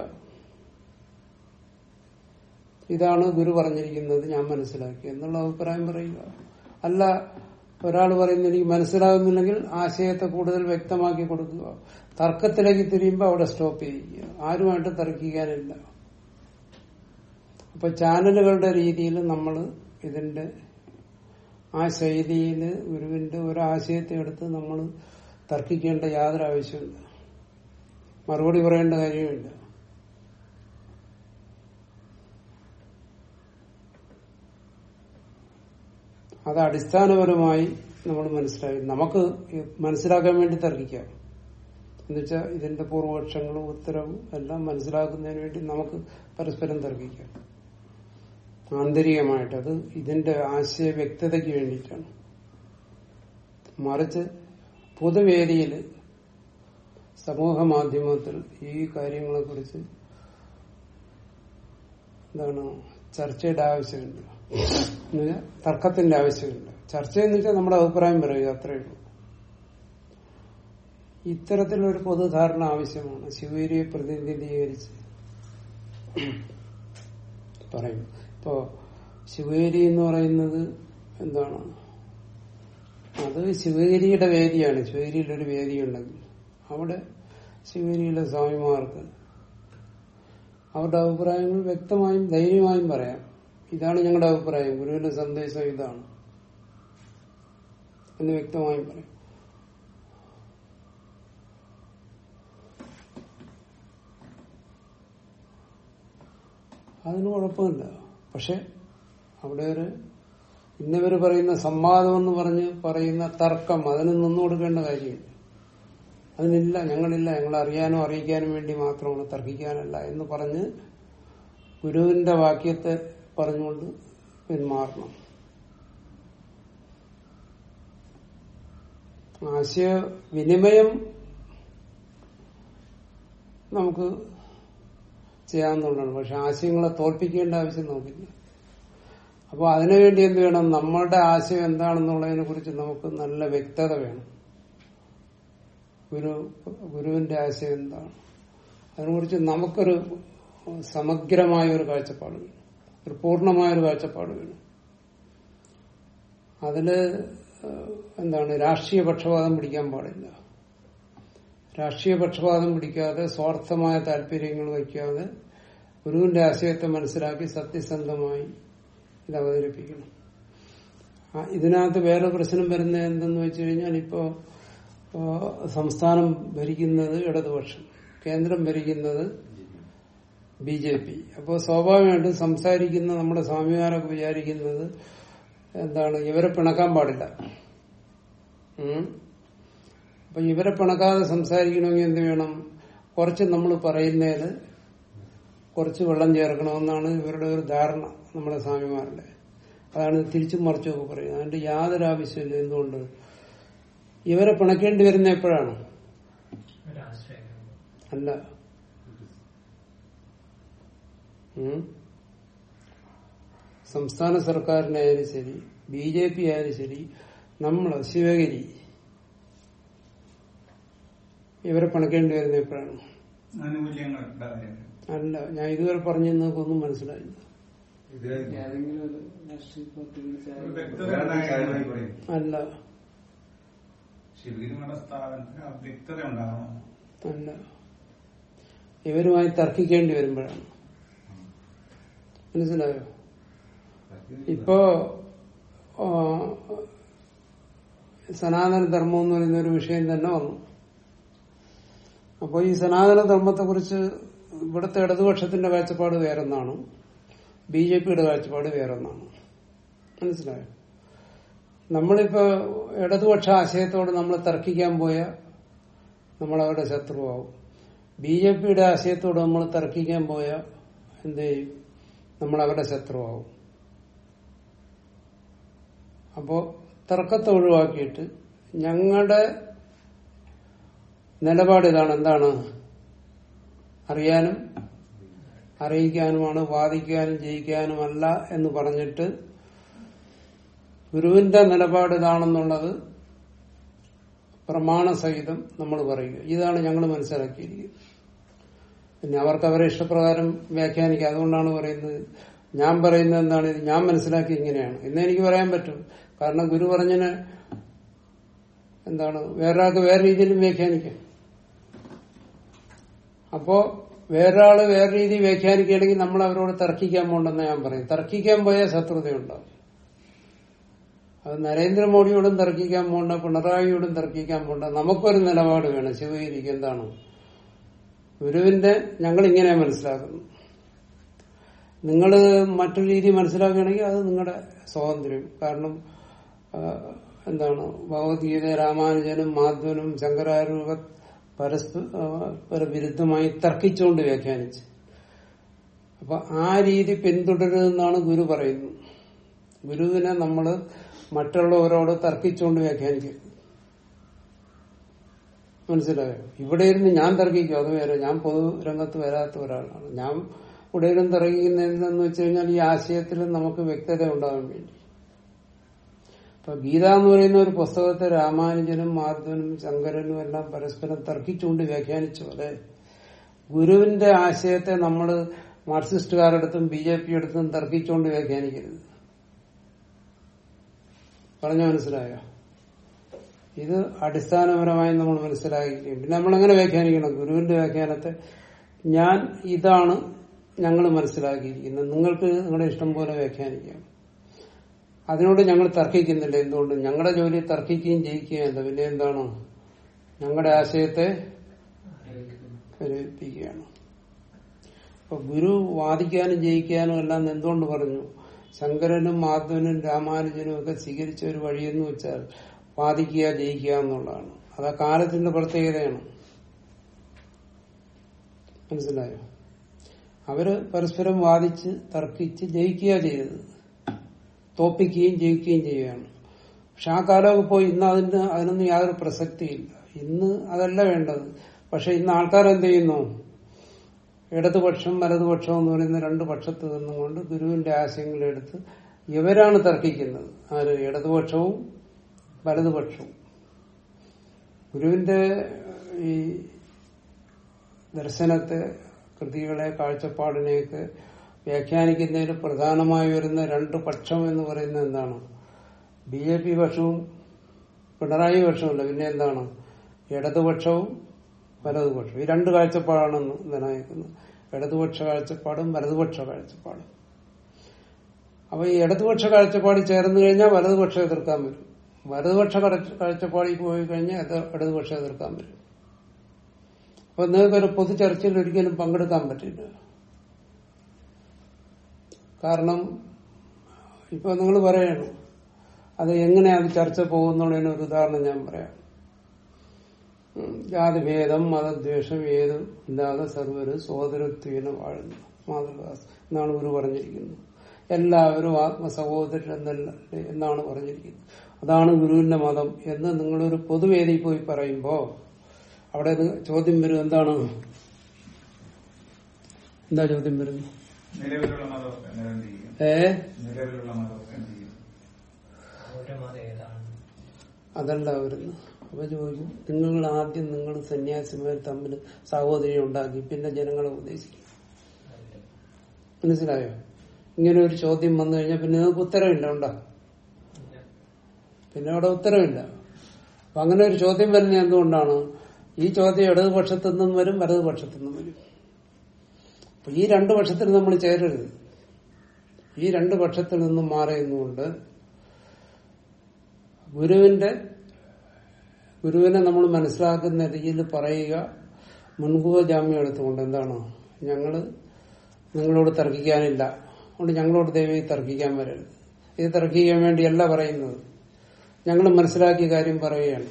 Speaker 1: ഇതാണ് ഗുരു പറഞ്ഞിരിക്കുന്നത് ഞാൻ മനസ്സിലാക്കി എന്നുള്ള അഭിപ്രായം പറയുക അല്ല ഒരാൾ പറയുന്നത് എനിക്ക് മനസ്സിലാകുന്നില്ലെങ്കിൽ ആശയത്തെ കൂടുതൽ വ്യക്തമാക്കി കൊടുക്കുക തർക്കത്തിലേക്ക് തിരിയുമ്പോൾ അവിടെ സ്റ്റോപ്പ് ചെയ്യുക ആരുമായിട്ട് തർക്കിക്കാനില്ല അപ്പൊ ചാനലുകളുടെ രീതിയിൽ നമ്മൾ ഇതിന്റെ ആ ശൈലിയിൽ ഗുരുവിന്റെ ഒരാശയത്തെ എടുത്ത് നമ്മൾ തർക്കിക്കേണ്ട യാതൊരു ആവശ്യമില്ല മറുപടി പറയേണ്ട കാര്യമില്ല അത് അടിസ്ഥാനപരമായി നമ്മൾ മനസ്സിലാക്കി നമുക്ക് മനസ്സിലാക്കാൻ വേണ്ടി തർക്കിക്കാം എന്നുവെച്ചാൽ ഇതിന്റെ പൂർവപക്ഷങ്ങളും ഉത്തരവും എല്ലാം മനസ്സിലാക്കുന്നതിന് വേണ്ടി നമുക്ക് പരസ്പരം തർക്കിക്കാം ആന്തരികമായിട്ട് അത് ഇതിന്റെ ആശയ വ്യക്തതയ്ക്ക് വേണ്ടിയിട്ടാണ് മറിച്ച് പൊതുവേദിയിൽ സമൂഹ മാധ്യമത്തിൽ ഈ കാര്യങ്ങളെ കുറിച്ച് എന്താണ് ചർച്ചയുടെ ആവശ്യമില്ല എന്നുവെച്ചാൽ തർക്കത്തിന്റെ ആവശ്യമില്ല ചർച്ച എന്ന് വെച്ചാൽ നമ്മുടെ അഭിപ്രായം പറയുക അത്രയേ ഉള്ളൂ ഇത്തരത്തിലൊരു പൊതുധാരണ ആവശ്യമാണ് ശിവേരിയെ പ്രതിനിധീകരിച്ച് പറയും ഇപ്പോ ശിവേരി എന്ന് പറയുന്നത് എന്താണ് അത് ശിവഗിരിയുടെ വേദിയാണ് ശിവഗിരിയിൽ ഒരു വേദിയുണ്ടെങ്കിൽ അവിടെ ശിവഗിരിയിലെ സ്വാമിമാർക്ക് അവരുടെ അഭിപ്രായങ്ങൾ വ്യക്തമായും ധൈര്യമായും പറയാം ഇതാണ് ഞങ്ങളുടെ അഭിപ്രായം ഗുരുവിന്റെ സന്ദേശം ഇതാണ് എന്ന് വ്യക്തമായും പറയും അതിന് കുഴപ്പമില്ല പക്ഷെ അവിടെ ഒരു ഇന്നവര് പറയുന്ന സംവാദം എന്ന് പറഞ്ഞ് പറയുന്ന തർക്കം അതിന് നിന്നു കൊടുക്കേണ്ട കാര്യമില്ല അതിനില്ല ഞങ്ങളില്ല ഞങ്ങൾ അറിയാനോ അറിയിക്കാനും വേണ്ടി മാത്രമാണ് തർക്കിക്കാനല്ല എന്ന് പറഞ്ഞ് ഗുരുവിന്റെ വാക്യത്തെ പറഞ്ഞുകൊണ്ട് പിന്മാറണം ആശയ വിനിമയം നമുക്ക് ചെയ്യാവുന്നതാണ് പക്ഷെ ആശയങ്ങളെ തോൽപ്പിക്കേണ്ട ആവശ്യം നമുക്കില്ല അപ്പോൾ അതിനുവേണ്ടി എന്ത് വേണം നമ്മളുടെ ആശയം എന്താണെന്നുള്ളതിനെ കുറിച്ച് നമുക്ക് നല്ല വ്യക്തത വേണം ഗുരു ഗുരുവിന്റെ ആശയം എന്താണ് അതിനെക്കുറിച്ച് നമുക്കൊരു സമഗ്രമായ ഒരു കാഴ്ചപ്പാട് വേണം ഒരു പൂർണ്ണമായ ഒരു കാഴ്ചപ്പാട് വേണം അതില് ഏഹ്, എന്താണ് രാഷ്ട്രീയ പക്ഷപാതം പിടിക്കാൻ പാടില്ല രാഷ്ട്രീയ പക്ഷപാതം പിടിക്കാതെ സ്വാർത്ഥമായ താല്പര്യങ്ങൾ വയ്ക്കാതെ ഗുരുവിന്റെ ആശയത്തെ മനസ്സിലാക്കി സത്യസന്ധമായി ഇത് അവതരിപ്പിക്കണം ആ, ഇതിനകത്ത് വേറെ പ്രശ്നം വരുന്നത് എന്തെന്ന് വെച്ച് കഴിഞ്ഞാൽ ഇപ്പോ ആ, സംസ്ഥാനം ഭരിക്കുന്നത് ഇടതുപക്ഷം കേന്ദ്രം ഭരിക്കുന്നത് ബി ജെ പി അപ്പോൾ സ്വാഭാവികമായിട്ടും സംസാരിക്കുന്ന നമ്മുടെ സ്വാമിമാരൊക്കെ വിചാരിക്കുന്നത് എന്താണ് ഇവരെ പിണക്കാൻ പാടില്ല ഉം. അപ്പൊ ഇവരെ പിണക്കാതെ സംസാരിക്കണമെങ്കിൽ എന്ത് വേണം കുറച്ച് നമ്മൾ പറയുന്നതിൽ കുറച്ച് വെള്ളം ചേർക്കണമെന്നാണ് ഇവരുടെ ഒരു ധാരണ നമ്മുടെ സ്വാമിമാരുടെ അതാണ് തിരിച്ചും മറിച്ചൊക്കെ പറയുന്നത് അതിന്റെ യാതൊരു ആവശ്യമില്ല എന്തുകൊണ്ട് ഇവരെ പിണക്കേണ്ടി വരുന്ന എപ്പോഴാണ് അല്ല ഉം. സംസ്ഥാന സർക്കാരിനായാലും ശരി ബി ജെ പി ആയാലും ശരി നമ്മള് ശിവഗിരി ഇവരെ പിണക്കേണ്ടി വരുന്ന എപ്പോഴാണ്
Speaker 3: ആനുകൂല്യങ്ങളുടെ കാര്യം
Speaker 1: അല്ല ഞാൻ ഇതുവരെ പറഞ്ഞു ഒന്നും മനസ്സിലായില്ല
Speaker 2: ഇതിലായിരിക്കും.
Speaker 4: ഏതെങ്കിലും ഒരു രാഷ്ട്രീയ പാർട്ടി വിളിച്ചാൽ
Speaker 3: ഒരു വ്യക്തത
Speaker 2: വേറെ കാര്യമായി പറയും
Speaker 1: അല്ല
Speaker 3: ശിവഗിരി മഠസ്ഥാപനത്തിന് അവ്യക്തത ഉണ്ടാകണം
Speaker 1: അല്ല ഇവരുമായി തർക്കിക്കേണ്ടി വരുമ്പോഴാണ് മനസ്സിലായോ ഇപ്പോ ആ, സനാതന ധർമ്മം എന്ന് പറയുന്ന ഒരു വിഷയം തന്നെ വന്നു അപ്പോൾ ഈ സനാതന ധർമ്മത്തെ കുറിച്ച് ഇവിടുത്തെ ഇടതുപക്ഷത്തിന്റെ കാഴ്ചപ്പാട് വേറൊന്നാണ് ബി ജെ പിയുടെ കാഴ്ചപ്പാട് വേറൊന്നാണ് മനസ്സിലായോ നമ്മളിപ്പോ ഇടതുപക്ഷ ആശയത്തോട് നമ്മൾ തർക്കിക്കാൻ പോയ നമ്മൾ അവരുടെ ശത്രുവാകും ബി ജെ പിയുടെ ആശയത്തോട് നമ്മൾ തർക്കിക്കാൻ പോയ എന്ത് ചെയ്യും നമ്മൾ അവരുടെ ശത്രുവാകും അപ്പോ തർക്കത്തെ ഒഴിവാക്കിയിട്ട് ഞങ്ങളുടെ നിലപാട് ഇതാണ് എന്താണ് അറിയാനും അറിയിക്കാനുമാണ് വാദിക്കാനും ജയിക്കാനുമല്ല എന്ന് പറഞ്ഞിട്ട് ഗുരുവിന്റെ നിലപാട് ഇതാണെന്നുള്ളത് പ്രമാണസഹിതം നമ്മൾ പറയുക ഇതാണ് ഞങ്ങൾ മനസ്സിലാക്കിയിരിക്കുന്നത് പിന്നെ അവർക്ക് അവരെ ഇഷ്ടപ്രകാരം വ്യാഖ്യാനിക്കുക അതുകൊണ്ടാണ് പറയുന്നത് ഞാൻ പറയുന്നത് എന്താണ് ഇത് ഞാൻ മനസ്സിലാക്കി ഇങ്ങനെയാണ് എന്ന് എനിക്ക് പറയാൻ പറ്റും കാരണം ഗുരു പറഞ്ഞതിന് എന്താണ് വേറൊരാൾക്ക് വേറെ രീതിയിലും വ്യാഖ്യാനിക്കാം അപ്പോ വേറൊരാള് വേറെ രീതി വ്യാഖ്യാനിക്കുകയാണെങ്കിൽ നമ്മൾ അവരോട് തർക്കിക്കാൻ പോണ്ടെന്ന് ഞാൻ പറയും തർക്കിക്കാൻ പോയാൽ ശത്രുതയുണ്ടാവും അത് നരേന്ദ്രമോദിയോടും തർക്കിക്കാൻ പോണ്ട പിണറായിയോടും തർക്കിക്കാൻ പോണ്ട നമുക്കൊരു നിലപാട് വേണം ശിവഗിരിക്ക് എന്താണ് ഗുരുവിന്റെ ഞങ്ങൾ ഇങ്ങനെ മനസ്സിലാക്കുന്നു നിങ്ങൾ മറ്റൊരു രീതി മനസ്സിലാക്കുകയാണെങ്കിൽ അത് നിങ്ങളുടെ സ്വാതന്ത്ര്യം കാരണം ആ, എന്താണ് ഭഗവത്ഗീത രാമാനുജനും മാധവനും ശങ്കരാരൂപ പരസ്പര വിരുദ്ധമായി തർക്കിച്ചുകൊണ്ട് വ്യാഖ്യാനിച്ച് അപ്പൊ ആ രീതി പിന്തുടരുതെന്നാണ് ഗുരു പറയുന്നത് ഗുരുവിനെ നമ്മൾ മറ്റുള്ളവരോട് തർക്കിച്ചുകൊണ്ട് വ്യാഖ്യാനിക്കരുത് മനസ്സിലായോ ഇവിടെ ഇരുന്ന് ഞാൻ തർക്കിക്കും അത് വേറെ ഞാൻ പൊതു രംഗത്ത് വരാത്ത ഒരാളാണ് ഞാൻ ഇവിടെ ഇരുന്ന് തർക്കിക്കുന്നതെന്ന് വെച്ച് കഴിഞ്ഞാൽ ഈ ആശയത്തിൽ നമുക്ക് വ്യക്തത ഉണ്ടാകാൻ വേണ്ടി ഇപ്പൊ ഗീത എന്ന് പറയുന്ന ഒരു പുസ്തകത്തെ രാമാനുജനും മാധവനും ശങ്കരനും എല്ലാം പരസ്പരം തർക്കിച്ചുകൊണ്ട് വ്യാഖ്യാനിച്ചു പോലെ ഗുരുവിന്റെ ആശയത്തെ നമ്മൾ മാർക്സിസ്റ്റുകാരടുത്തും ബി ജെ പി അടുത്തും തർക്കിച്ചുകൊണ്ട് വ്യാഖ്യാനിക്കരുത് പറഞ്ഞ മനസ്സിലായോ ഇത് അടിസ്ഥാനപരമായി നമ്മൾ മനസ്സിലാക്കിയിരിക്കും പിന്നെ നമ്മൾ എങ്ങനെ വ്യാഖ്യാനിക്കണം ഗുരുവിന്റെ വ്യാഖ്യാനത്തെ ഞാൻ ഇതാണ് ഞങ്ങൾ മനസ്സിലാക്കിയിരിക്കുന്നത് നിങ്ങൾക്ക് നിങ്ങളുടെ ഇഷ്ടം പോലെ വ്യാഖ്യാനിക്കാം അതിനോട് ഞങ്ങൾ തർക്കിക്കുന്നില്ല എന്തുകൊണ്ട് ഞങ്ങളുടെ ജോലി തർക്കിക്കുകയും ജയിക്കുകയല്ല പിന്നെ എന്താണ് ഞങ്ങളുടെ ആശയത്തെ ഫലിപ്പിക്കുകയാണ് അപ്പൊ ഗുരു വാദിക്കാനും ജയിക്കാനും എല്ലാം എന്തുകൊണ്ട് പറഞ്ഞു ശങ്കരനും മാധവനും രാമാനുജനും ഒക്കെ സ്വീകരിച്ച ഒരു വഴിയെന്ന് വെച്ചാൽ വാദിക്കുക ജയിക്കുക എന്നുള്ളതാണ് അത് ആ കാലത്തിന്റെ പ്രത്യേകതയാണ് മനസ്സിലായോ അവര് പരസ്പരം വാദിച്ച് തർക്കിച്ച് ജയിക്കുക ചെയ്തത് തോപ്പിക്കുകയും ജയിക്കുകയും ചെയ്യുകയാണ് പക്ഷെ ആ കാലമൊക്കെ പോയി ഇന്ന് അതിന് അതിനൊന്നും യാതൊരു പ്രസക്തിയില്ല ഇന്ന് അതല്ല വേണ്ടത് പക്ഷെ ഇന്ന് ആൾക്കാർ എന്ത് ചെയ്യുന്നു ഇടതുപക്ഷം വലതുപക്ഷം എന്ന് പറയുന്ന രണ്ട് പക്ഷത്ത് നിന്നുകൊണ്ട് ഗുരുവിന്റെ ആശയങ്ങളെടുത്ത് ഇവരാണ് തർക്കിക്കുന്നത് ആര് ഇടതുപക്ഷവും വലതുപക്ഷവും ഗുരുവിന്റെ ഈ ദർശനത്തെ കൃതികളെ കാഴ്ചപ്പാടിനെയൊക്കെ വ്യാഖ്യാനിക്കുന്നതിന് പ്രധാനമായി വരുന്ന രണ്ട് പക്ഷം എന്ന് പറയുന്നത് എന്താണ് ബി ജെ പി പക്ഷവും പിണറായി പക്ഷവുമല്ല പിന്നെ എന്താണ് ഇടതുപക്ഷവും വലതുപക്ഷവും ഈ രണ്ട് കാഴ്ചപ്പാടാണ് നിർണ്ണയിക്കുന്നത് ഇടതുപക്ഷ കാഴ്ചപ്പാടും വലതുപക്ഷ കാഴ്ചപ്പാടും അപ്പൊ ഈ ഇടതുപക്ഷ കാഴ്ചപ്പാടിൽ ചേർന്ന് കഴിഞ്ഞാൽ വലതുപക്ഷം എതിർക്കാൻ വരും വലതുപക്ഷ കാഴ്ച- കാഴ്ചപ്പാടിൽ പോയി കഴിഞ്ഞാൽ ഇത് ഇടതുപക്ഷം എതിർക്കാൻ വരും അപ്പൊ നിങ്ങൾക്ക് ഒരു പൊതു ചർച്ചയിൽ ഒരിക്കലും പങ്കെടുക്കാൻ പറ്റില്ല കാരണം ഇപ്പൊ നിങ്ങൾ പറയണം അത് എങ്ങനെയാ അത് ചർച്ച പോകുന്നുള്ളതിന് ഒരു ഉദാഹരണം ഞാൻ പറയാം ഉം, ജാതിഭേദം മതദ്വേഷം ഏതും ഇല്ലാതെ സർവര് സോദരത്വീന വാഴുന്നു മാതൃദാസ് എന്നാണ് ഗുരു പറഞ്ഞിരിക്കുന്നത് എല്ലാവരും ആത്മസഹോദരൻ എന്നല്ല എന്നാണ് പറഞ്ഞിരിക്കുന്നത് അതാണ് ഗുരുവിന്റെ മതം എന്ന് നിങ്ങളൊരു പൊതുവേദിയിൽ പോയി പറയുമ്പോ അവിടെ ഇത് ചോദ്യം വരും എന്താണ് എന്താ ചോദ്യം വരുന്നത്
Speaker 3: നിലവിലുള്ള മതമൊക്കെ നിലനിർത്തിയിരിക്കും
Speaker 1: ഏ
Speaker 3: നിലവിലുള്ള മതമൊക്കെ എന്ത് ചെയ്യും
Speaker 5: അവരുടെ മതം ഏതാണ്
Speaker 1: അതല്ല വരുന്നു അപ്പൊ ചോദിക്കും നിങ്ങൾ ആദ്യം നിങ്ങൾ സന്യാസിമാർ തമ്മിൽ സഹോദരി ഉണ്ടാക്കി പിന്നെ ജനങ്ങളെ ഉപദേശിക്കും
Speaker 5: അതിന്റെ
Speaker 1: മനസ്സിലായോ ഇങ്ങനെ ഒരു ചോദ്യം വന്നു കഴിഞ്ഞാൽ പിന്നെ നിങ്ങൾക്ക് ഉത്തരവില്ല ഉണ്ടാ
Speaker 5: ഇല്ല.
Speaker 1: പിന്നെ അവിടെ ഉത്തരവില്ല അപ്പൊ അങ്ങനെ ഒരു ചോദ്യം വരുന്നത് എന്തുകൊണ്ടാണ് ഈ ചോദ്യം ഇടതുപക്ഷത്തു നിന്നും വരും വലതുപക്ഷത്തു നിന്നും വരും അപ്പൊ ഈ രണ്ടു പക്ഷത്തിൽ നമ്മൾ ചേരരുത് ഈ രണ്ട് പക്ഷത്തിൽ നിന്നും മാറി നിന്നുകൊണ്ട് ഗുരുവിന്റെ ഗുരുവിനെ നമ്മൾ മനസ്സിലാക്കുന്ന രീതിയിൽ പറയുക മുൻകൂർ ജാമ്യം എടുത്തുകൊണ്ട് എന്താണ് ഞങ്ങള് നിങ്ങളോട് തർക്കിക്കാനില്ല അതുകൊണ്ട് ഞങ്ങളോട് ദൈവം തർക്കിക്കാൻ വരരുത് ഇത് തർക്കിക്കാൻ വേണ്ടിയല്ല പറയുന്നത് ഞങ്ങൾ മനസ്സിലാക്കിയ കാര്യം പറയുകയാണ്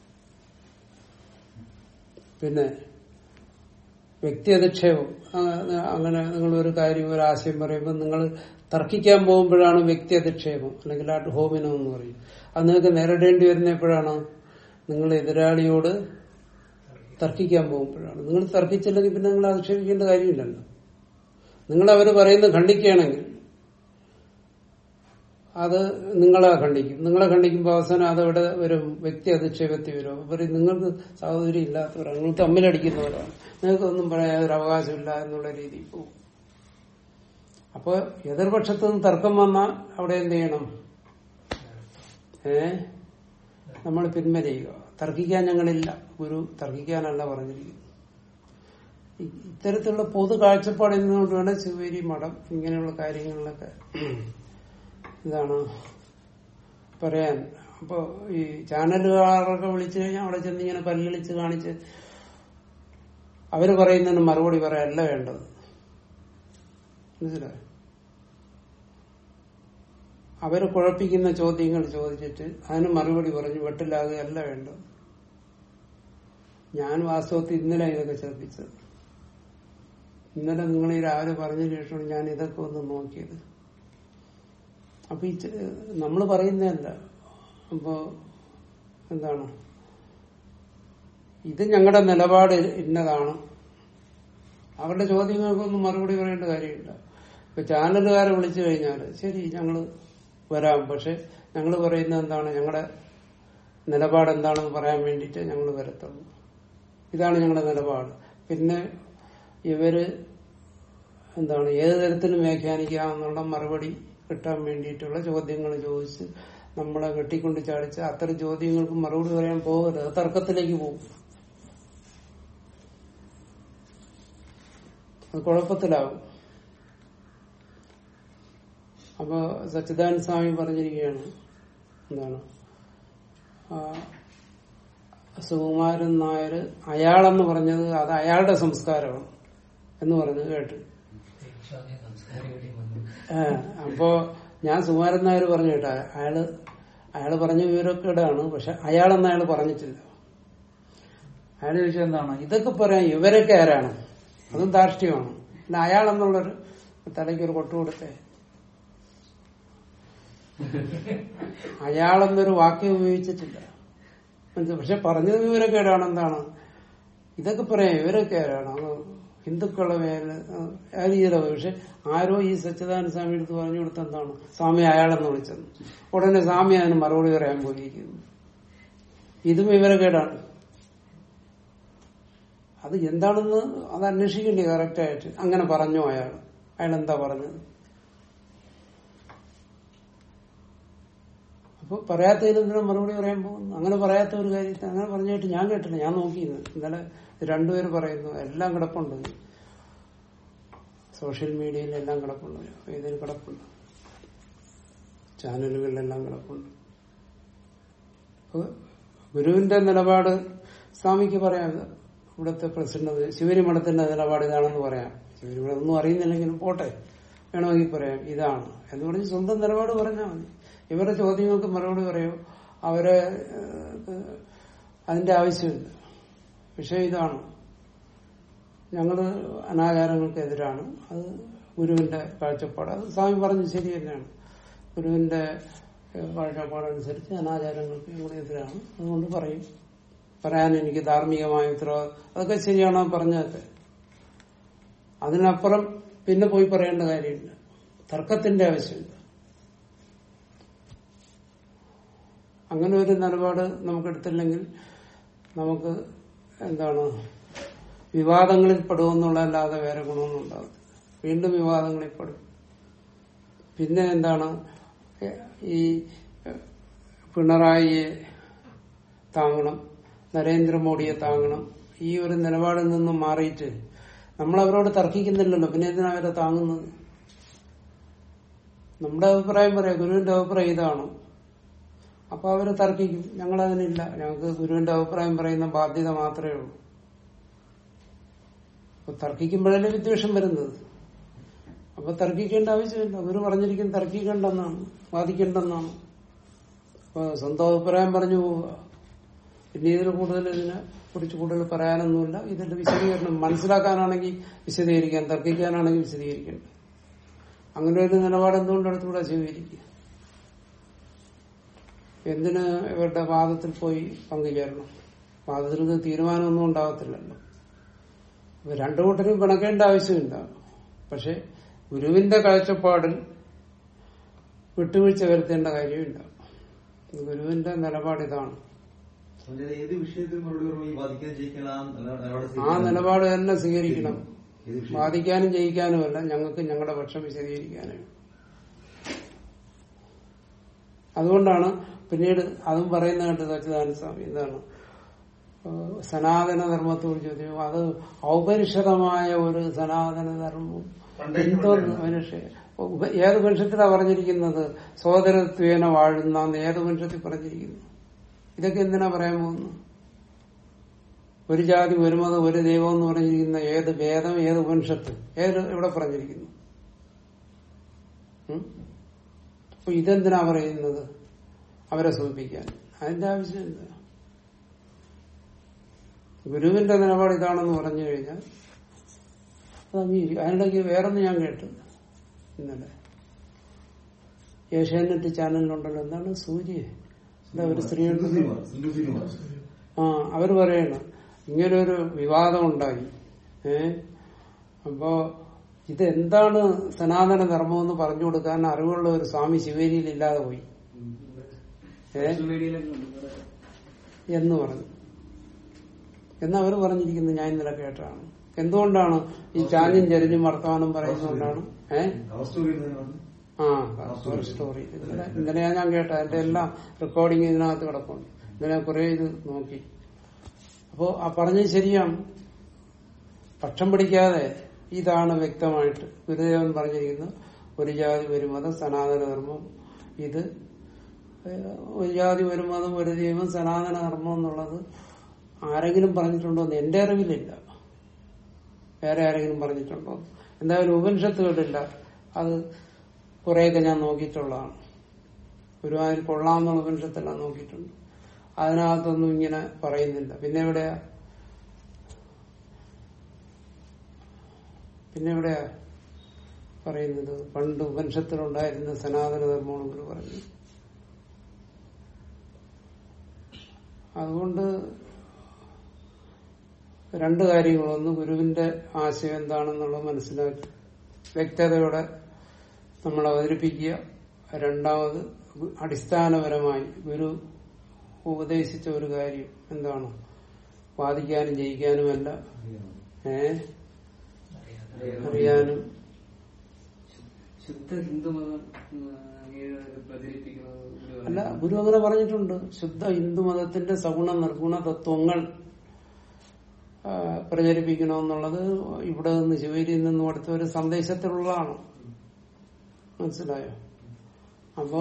Speaker 1: പിന്നെ വ്യക്തി അധിക്ഷേപം ആ, അങ്ങനെ നിങ്ങൾ ഒരു കാര്യം ഒരു ആശയം പറയുമ്പോൾ നിങ്ങൾ തർക്കിക്കാൻ പോകുമ്പോഴാണ് വ്യക്തി അധിക്ഷേപം അല്ലെങ്കിൽ ആട്ട് ഹോമിനം എന്ന് പറയും അത് നിങ്ങൾക്ക് നേരിടേണ്ടി വരുന്ന എപ്പോഴാണ് നിങ്ങൾ എതിരാളിയോട് തർക്കിക്കാൻ പോകുമ്പോഴാണ് നിങ്ങൾ തർക്കിച്ചില്ലെങ്കിൽ പിന്നെ നിങ്ങൾ അധിക്ഷേപിക്കേണ്ട കാര്യമില്ലല്ലോ നിങ്ങൾ അവർ പറയുന്നത് ഖണ്ഡിക്കുകയാണെങ്കിൽ അത് നിങ്ങളെ ഖണ്ഡിക്കും നിങ്ങളെ ഖണ്ഡിക്കുമ്പോൾ അവസാനം അതവിടെ വരും വ്യക്തി അധിക്ഷേപത്തിൽ വരും അവർ നിങ്ങൾക്ക് സഹോദരി ഇല്ലാത്തവരാണ് നിങ്ങൾ തമ്മിലടിക്കുന്നവരാണ് നിങ്ങൾക്കൊന്നും പറയാൻ ഒരു അവകാശമില്ല എന്നുള്ള രീതിയിൽ പോകും അപ്പൊ എതിർപക്ഷത്തു നിന്ന് തർക്കം വന്നാൽ അവിടെ എന്ത് ചെയ്യണം ഏ നമ്മൾ പിന്മരിയുക തർക്കിക്കാൻ ഞങ്ങളില്ല ഗുരു തർക്കിക്കാനല്ല പറഞ്ഞിരിക്കുന്നത് ഇ- ഇത്തരത്തിലുള്ള പൊതു കാഴ്ചപ്പാടിൽ നിന്നുകൊണ്ട് വേണം ശിവേരി മഠം ഇങ്ങനെയുള്ള കാര്യങ്ങളിലൊക്കെ എന്താണ് പറയാൻ അപ്പൊ ഈ ചാനലുകാരൊക്കെ വിളിച്ചു കഴിഞ്ഞാൽ അവിടെ ചെന്ന് ഇങ്ങനെ പല്ലിളിച്ച് കാണിച്ച് അവര് പറയുന്നതിന് മറുപടി പറയാനല്ല വേണ്ടത് മനസ്സിലായോ അവര് കുഴപ്പിക്കുന്ന ചോദ്യങ്ങൾ ചോദിച്ചിട്ട് അതിന് മറുപടി പറഞ്ഞ് വെട്ടിലാകുകയല്ല വേണ്ടത് ഞാൻ വാസ്തവത്തിൽ ഇന്നലെ ഇതൊക്കെ ശ്രദ്ധിച്ചത് ഇന്നലെ നിങ്ങൾ ഈ രാവിലെ പറഞ്ഞ ശേഷമാണ് ഞാൻ ഇതൊക്കെ ഒന്ന് നോക്കിയത് അപ്പൊ ഈ നമ്മൾ പറയുന്നതല്ല അപ്പോ എന്താണ് ഇത് ഞങ്ങളുടെ നിലപാട് ഇന്നതാണ് അവരുടെ ചോദ്യങ്ങൾക്കൊന്നും മറുപടി പറയേണ്ട കാര്യമില്ല ഇപ്പൊ ചാനലുകാരെ വിളിച്ചു കഴിഞ്ഞാൽ ശരി ഞങ്ങൾ വരാം പക്ഷെ ഞങ്ങൾ പറയുന്നത് എന്താണ് ഞങ്ങളുടെ നിലപാട് എന്താണെന്ന് പറയാൻ വേണ്ടിയിട്ട് ഞങ്ങൾ വരത്തുള്ളൂ ഇതാണ് ഞങ്ങളുടെ നിലപാട് പിന്നെ ഇവര് എന്താണ് ഏത് തരത്തിലും വ്യാഖ്യാനിക്കാമെന്നുള്ള മറുപടി കിട്ടാൻ വേണ്ടിയിട്ടുള്ള ചോദ്യങ്ങൾ ചോദിച്ച് നമ്മളെ വെട്ടിക്കൊണ്ട് ചാടിച്ച് അത്തരം ചോദ്യങ്ങൾക്ക് മറുപടി പറയാൻ പോകരുത് അത് തർക്കത്തിലേക്ക് പോകും അത് കുഴപ്പത്തിലാവും അപ്പൊ സച്ചിദാനന്ദ സ്വാമി പറഞ്ഞിരിക്കുകയാണ് എന്താണ് ആ, സുകുമാരൻ നായർ അയാളെന്ന് പറഞ്ഞത് അത് അയാളുടെ സംസ്കാരമാണ് എന്ന് പറഞ്ഞത് കേട്ടു
Speaker 5: ദൈവസ്വാമി സംസ്കാരം ഇവിടെ വന്നു
Speaker 1: ആ, അപ്പോ ഞാൻ സുകുമാരൻ നായർ പറഞ്ഞു കേട്ടോ അയാള് അയാള് പറഞ്ഞ വിവരക്കേടാണ് പക്ഷെ അയാളെന്ന് അയാൾ പറഞ്ഞിട്ടില്ല അയാൾ ചോദിച്ചത് എന്താണ് ഇതൊക്കെ പറയാൻ ഇവരൊക്കെ ആരാണ് അതും ധാർഷ്ട്യമാണ് പിന്നെ അയാളെന്നുള്ളൊരു തലയ്ക്ക് ഒരു കൊട്ടു കൊടുത്തേ അയാളെന്നൊരു വാക്യം ഉപയോഗിച്ചിട്ടില്ല മനസ്സിലായോ? പക്ഷെ പറഞ്ഞത് വിവരക്കേടാണ് എന്താണ് ഇതൊക്കെ പറയാം ഇവരൊക്കെ ആരാണ് അത് ഹിന്ദുക്കളുടെ പേരിൽ ആരും ചെയ്ത പക്ഷെ ആരോ ഈ സച്ചിദാനന്ദ സ്വാമി എടുത്ത് പറഞ്ഞു കൊടുത്ത എന്താണ് സ്വാമി അയാളെന്ന് വിളിച്ചെന്ന് ഉടനെ സ്വാമി അതിന് മറുപടി പറയാൻ പോയിരിക്കുന്നു ഇതും ഇവരെ കേടാണ് അത് എന്താണെന്ന് അത് അന്വേഷിക്കേണ്ടി കറക്റ്റായിട്ട് അങ്ങനെ പറഞ്ഞോ അയാൾ അയാൾ എന്താ പറഞ്ഞത് അപ്പൊ പറയാത്തതിന് എന്തിനാ മറുപടി പറയാൻ പോകുന്നു അങ്ങനെ പറയാത്ത ഒരു കാര്യത്തെ അങ്ങനെ പറഞ്ഞായിട്ട് ഞാൻ കേട്ടില്ല ഞാൻ നോക്കിയിരുന്നു ഇന്നലെ രണ്ടുപേര് പറയുന്നു എല്ലാം കിടപ്പുണ്ട് സോഷ്യൽ മീഡിയയിൽ എല്ലാം കിടപ്പുണ്ട് ഇതിൽ കിടപ്പുണ്ട് ചാനലുകളിലെല്ലാം കിടപ്പുണ്ട് അപ്പൊ ഗുരുവിന്റെ നിലപാട് സ്വാമിക്ക് പറയാം ഇവിടുത്തെ പ്രസിഡന്റ് ശിവരി മഠത്തിന്റെ നിലപാട് ഇതാണെന്ന് പറയാം ശിവരി മഠം ഒന്നും അറിയുന്നില്ലെങ്കിലും പോട്ടെ വേണമെങ്കിൽ പറയാം ഇതാണ് എന്ന് പറഞ്ഞ് സ്വന്തം നിലപാട് പറഞ്ഞാൽ മതി ഇവരുടെ ചോദ്യങ്ങൾക്ക് മറുപടി പറയൂ അവരെ ഏഹ്, അതിന്റെ ആവശ്യമില്ല വിഷയം ഇതാണ് ഞങ്ങള് അനാചാരങ്ങൾക്കെതിരാണ് അത് ഗുരുവിന്റെ കാഴ്ചപ്പാട് അത് സ്വാമി പറഞ്ഞു ശരി തന്നെയാണ് ഗുരുവിന്റെ ഏഹ്, കാഴ്ചപ്പാടനുസരിച്ച് അനാചാരങ്ങൾക്ക് ഞങ്ങൾ എതിരാണ് അതുകൊണ്ട് പറയും പറയാൻ എനിക്ക് ധാർമ്മികമായ ഉത്തരവാദിത്വം അതൊക്കെ ശരിയാണോ പറഞ്ഞതൊക്കെ അതിനപ്പുറം പിന്നെ പോയി പറയേണ്ട കാര്യമില്ല തർക്കത്തിന്റെ ആവശ്യമില്ല അങ്ങനെ ഒരു നിലപാട് നമുക്ക് എടുത്തില്ലെങ്കിൽ നമുക്ക് എന്താണ് വിവാദങ്ങളിൽ പെടുമെന്നുള്ളതല്ലാതെ വേറെ ഗുണമൊന്നും ഉണ്ടാകും വീണ്ടും വിവാദങ്ങളിൽ പെടും പിന്നെ എന്താണ് എ- ഈ എ, പിണറായിയെ താങ്ങണം നരേന്ദ്രമോദിയെ താങ്ങണം ഈ ഒരു നിലപാടിൽ നിന്നും മാറിയിട്ട് നമ്മൾ അവരോട് തർക്കിക്കുന്നില്ലല്ലോ പിന്നെ എന്തിനാ അവരെ താങ്ങുന്നത് നമ്മുടെ അഭിപ്രായം പറയാം ഗുരുവിന്റെ അഭിപ്രായം ഇതാണ് അപ്പൊ അവര് തർക്കിക്കും ഞങ്ങളതിനില്ല ഞങ്ങൾക്ക് ഗുരുവിന്റെ അഭിപ്രായം പറയുന്ന ബാധ്യത മാത്രമേ ഉള്ളൂ അപ്പൊ തർക്കിക്കുമ്പോഴല്ലേ വിദ്വേഷം വരുന്നത് അപ്പൊ തർക്കിക്കേണ്ട ആവശ്യമില്ല ഗുരു പറഞ്ഞിരിക്കും തർക്കിക്കേണ്ടെന്നാണ് വാദിക്കേണ്ടെന്നാണ് അപ്പൊ സ്വന്തം അഭിപ്രായം പറഞ്ഞു പോവുക പിന്നെ ഇതിൽ കൂടുതൽ ഇതിനെ കുറിച്ച് കൂടുതൽ പറയാനൊന്നുമില്ല ഇതിന്റെ വിശദീകരണം മനസ്സിലാക്കാനാണെങ്കിൽ വിശദീകരിക്കാൻ തർക്കിക്കാനാണെങ്കിൽ വിശദീകരിക്കേണ്ട അങ്ങനെ ഒരു നിലപാട് എന്തുകൊണ്ട് അടുത്തുകൂടെ സ്വീകരിക്കുക എന്തിന് ഇവരുടെ വാദത്തിൽ പോയി പങ്കുചേരണം വാദത്തിൽ ഇത് തീരുമാനമൊന്നും ഉണ്ടാകത്തില്ലല്ലോ അപ്പൊ രണ്ടു കൂട്ടരും പിണക്കേണ്ട ആവശ്യമില്ല പക്ഷെ ഗുരുവിന്റെ കാഴ്ചപ്പാടിൽ വിട്ടുവീഴ്ച വരുത്തേണ്ട കാര്യമില്ല ഗുരുവിന്റെ നിലപാട് ഇതാണ്
Speaker 2: സ്വാമിജി, ഏത് വിഷയത്തിൽ മറുപടി പറയുമ്പോൾ ഈ വാദിക്കാൻ ജയിക്കാൻ ആ നില- നിലപാട്
Speaker 1: ആ
Speaker 2: സ്വീകരിക്കണം?
Speaker 1: നിലപാട് തന്നെ സ്വീകരിക്കണം
Speaker 2: ഏത് വിഷയം?
Speaker 1: വാദിക്കാനും ജയിക്കാനുമല്ല ഞങ്ങൾക്ക് ഞങ്ങളുടെ പക്ഷം വിശദീകരിക്കാനാണ് അതുകൊണ്ടാണ് പിന്നീട് അതും പറയുന്ന കേട്ട് സച്ചിദാനന്ദ സ്വാമി എന്താണ് ഏഹ് സനാതന ധർമ്മത്തെ കുറിച്ച് ചോദിച്ചു അത് ഔപനിഷതമായ ഒരു സനാതന ധർമ്മം
Speaker 2: പണ്ടേക്ക്
Speaker 1: എന്തോ
Speaker 2: പണ്ടേ.
Speaker 1: മനുഷ്യ ഉപ- ഏത് മനുഷ്യത്തിലാ പറഞ്ഞിരിക്കുന്നത് സോദരത്വേന വാഴുന്ന എന്ന് ഏത് മനുഷ്യത്തിൽ പറഞ്ഞിരിക്കുന്നു ഇതൊക്കെ എന്തിനാ പറയാൻ പോകുന്നു ഒരു ജാതി ഒരു മതം ഒരു ദൈവം എന്ന് പറഞ്ഞിരിക്കുന്ന ഏത് വേദം ഏത് ഉപനിഷത്ത് ഏത് ഇവിടെ പറഞ്ഞിരിക്കുന്നു ഉം? അപ്പൊ ഇതെന്തിനാ പറയുന്നത് അവരെ സൂചിപ്പിക്കാൻ അതിന്റെ ആവശ്യമില്ല ഗുരുവിന്റെ നിലപാട് ഇതാണെന്ന് പറഞ്ഞു കഴിഞ്ഞാൽ അത് അംഗീകരിക്കും അതിനിടയ്ക്ക് വേറൊന്ന് ഞാൻ കേട്ടു ഇന്നലെ ഏഷ്യാനെറ്റ് ചാനലിലുണ്ടല്ലോ എന്താണ് സൂര്യ എന്താ ഒരു സ്ത്രീയുണ്ട്
Speaker 2: സിന്ധു സിനിമ, സിന്ധു സിനിമ.
Speaker 1: ആ അവര് പറയണം ഇങ്ങനൊരു വിവാദം ഉണ്ടായി ഏ അപ്പോ ഇത് എന്താണ് സനാതന ധർമ്മം എന്ന് പറഞ്ഞു കൊടുക്കാൻ അറിവുള്ള ഒരു സ്വാമി ശിവേരിയിൽ ഇല്ലാതെ പോയി ഏ
Speaker 4: സോഷ്യൽ മീഡിയയിലൊക്കെ ഉണ്ട് കുറെ.
Speaker 1: എന്ന് പറഞ്ഞു എന്ന് അവർ പറഞ്ഞിരിക്കുന്നത് ഞാൻ ഇന്നലെ കേട്ടാണ് എന്തുകൊണ്ടാണ് ഈ ചാഞ്ഞും ചരിഞ്ഞും വർത്തമാനം പറയുന്നതുകൊണ്ടാണ് ഏ
Speaker 2: കവർ സ്റ്റോറി എന്താണ്?
Speaker 1: ആ ഒരു സ്റ്റോറി ഇന്നലെ ഇന്നലെയാ ഞാൻ കേട്ട അതിന്റെ എല്ലാം റെക്കോർഡിങ് ഇതിനകത്ത് കിടപ്പുണ്ട് ഇന്നലെ കുറെ ഇത് നോക്കി അപ്പോ ആ പറഞ്ഞത് ശരിയാണ് പക്ഷം പിടിക്കാതെ ഇതാണ് വ്യക്തമായിട്ട് ഗുരുദേവൻ പറഞ്ഞിരിക്കുന്നത് ഒരു ജാതി ഒരു മതം സനാതന ധർമ്മം ഇത് ഏഹ്, ഒരു ജാതി ഒരു മതം ഒരു ദൈവം സനാതന ധർമ്മം എന്നുള്ളത് ആരെങ്കിലും പറഞ്ഞിട്ടുണ്ടോ എന്ന് എന്റെ അറിവിലില്ല വേറെ ആരെങ്കിലും പറഞ്ഞിട്ടുണ്ടോ എന്തായാലും ഉപനിഷത്തുകളില്ല അത് കുറെയൊക്കെ ഞാൻ നോക്കിയിട്ടുള്ളതാണ് ഗുരുവായൂർ കൊള്ളാമെന്നുള്ള ഉപനിഷത്തെല്ലാം നോക്കിയിട്ടുണ്ട് അതിനകത്തൊന്നും ഇങ്ങനെ പറയുന്നില്ല പിന്നെ എവിടെയാ പിന്നെ എവിടെയാ പറയുന്നത് പണ്ട് ഉപനിഷത്തിലുണ്ടായിരുന്ന സനാതന ധർമ്മമാണ് ഗുരു പറഞ്ഞു അതുകൊണ്ട് രണ്ട് കാര്യങ്ങൾ ഒന്ന് ഗുരുവിന്റെ ആശയം എന്താണെന്നുള്ളത് മനസ്സിലാക്കി വ്യക്തതയോടെ നമ്മൾ അവതരിപ്പിക്കുക രണ്ടാമത് അടിസ്ഥാനപരമായി ഗുരു ഉപദേശിച്ച ഒരു കാര്യം എന്താണ് വാദിക്കാനും ജയിക്കാനുമല്ല ഏ അറിയാനും
Speaker 4: ശുദ്ധ ഹിന്ദുമതം ഉം, അങ്ങയുടെ പ്രചരിപ്പിക്കുന്നത് ഗുരു
Speaker 1: അല്ല
Speaker 4: പറയുന്നു.
Speaker 1: ഗുരു അങ്ങനെ പറഞ്ഞിട്ടുണ്ട് ശുദ്ധ ഹിന്ദുമതത്തിന്റെ സഗുണ നിർഗുണ തത്വങ്ങൾ ആ, പ്രചരിപ്പിക്കണമെന്നുള്ളത് ഇവിടെ നിന്ന് ശിവരിയിൽ നിന്നും അടുത്ത ഒരു സന്ദേശത്തിലുള്ളതാണ് മനസ്സിലായോ അപ്പോ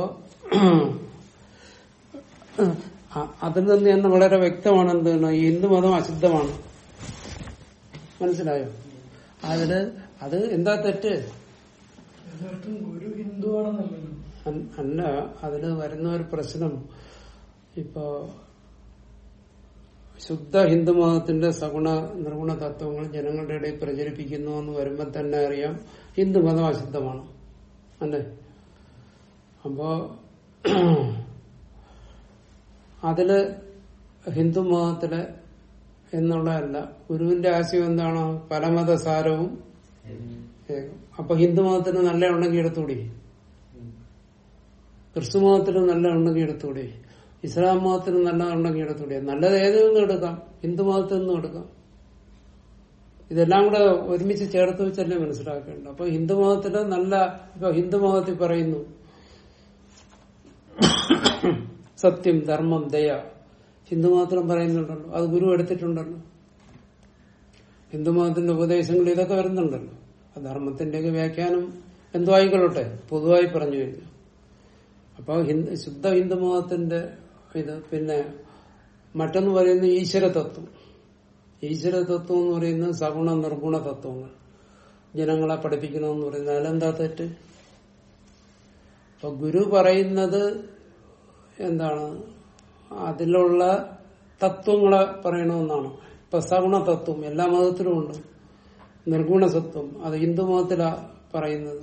Speaker 1: അ- അതിൽ നിന്ന് തന്നെ വളരെ വ്യക്തമാണ് എന്താണ് ഈ ഹിന്ദുമതം അശുദ്ധമാണ് മനസ്സിലായോ അതില് അത് എന്താ തെറ്റ്
Speaker 5: ഗുരു ഹിന്ദുവാണെന്നല്ലോ
Speaker 1: അൻ- അല്ല അതില് വരുന്ന ഒരു പ്രശ്നം ഇപ്പോ ശുദ്ധ ഹിന്ദുമതത്തിന്റെ സഗുണ നിർഗുണ തത്വങ്ങൾ ജനങ്ങളുടെ ഇടയിൽ പ്രചരിപ്പിക്കുന്നു എന്ന് വരുമ്പോൾ തന്നെ അറിയാം ഹിന്ദുമതം അശുദ്ധമാണ് അല്ലേ അപ്പോ അതില് ഹിന്ദുമതത്തിലെ എന്നുള്ളതല്ല ഗുരുവിന്റെ ആശയം എന്താണ് പരമതസാരവും ഏകം അപ്പൊ ഹിന്ദുമതത്തിന് നല്ല ഉണ്ടെങ്കിൽ എടുത്തുകൂടി ക്രിസ്തുമതത്തിന് നല്ല ഉണ്ടെങ്കിൽ എടുത്തുകൂടി ഇസ്ലാം മതത്തിന് നല്ല ഉണ്ടെങ്കിൽ എടുത്തുകൂടി നല്ലത് ഏതിൽ നിന്നും എടുക്കാം ഹിന്ദു മതത്തിൽ നിന്നും എടുക്കാം ഇതെല്ലാം കൂടെ ഒരുമിച്ച് ചേർത്ത് വെച്ചല്ലേ മനസ്സിലാക്കേണ്ടത് അപ്പൊ ഹിന്ദു മതത്തില് നല്ല ഇപ്പൊ ഹിന്ദു മതത്തിൽ പറയുന്നു സത്യം ധർമ്മം ദയ ഹിന്ദു മതത്തിലും പറയുന്നുണ്ടല്ലോ അത് ഗുരു എടുത്തിട്ടുണ്ടല്ലോ ഹിന്ദു മതത്തിന്റെ ഉപദേശങ്ങൾ ഇതൊക്കെ വരുന്നുണ്ടല്ലോ ആ ധർമ്മത്തിന്റെയൊക്കെ വ്യാഖ്യാനം എന്തോ ആയിക്കൊള്ളട്ടെ പൊതുവായി പറഞ്ഞു കഴിഞ്ഞു അപ്പൊ ഹിന്ദു ശുദ്ധ ഹിന്ദു മതത്തിന്റെ ഇത് പിന്നെ മറ്റൊന്ന് പറയുന്നത് ഈശ്വര തത്വം ഈശ്വര തത്വം എന്ന് പറയുന്നത് സഗുണ നിർഗുണ തത്വങ്ങൾ ജനങ്ങളെ പഠിപ്പിക്കണമെന്ന് പറയുന്നത് അതിലെന്താ തെറ്റ് അപ്പൊ ഗുരു പറയുന്നത് എന്താണ് അതിലുള്ള തത്വങ്ങളെ പറയണമെന്നാണ് ഇപ്പൊ സഗുണ തത്വം എല്ലാ മതത്തിലും ഉണ്ട് നിർഗുണ സത്വം അത് ഹിന്ദു മതത്തിലാ പറയുന്നത്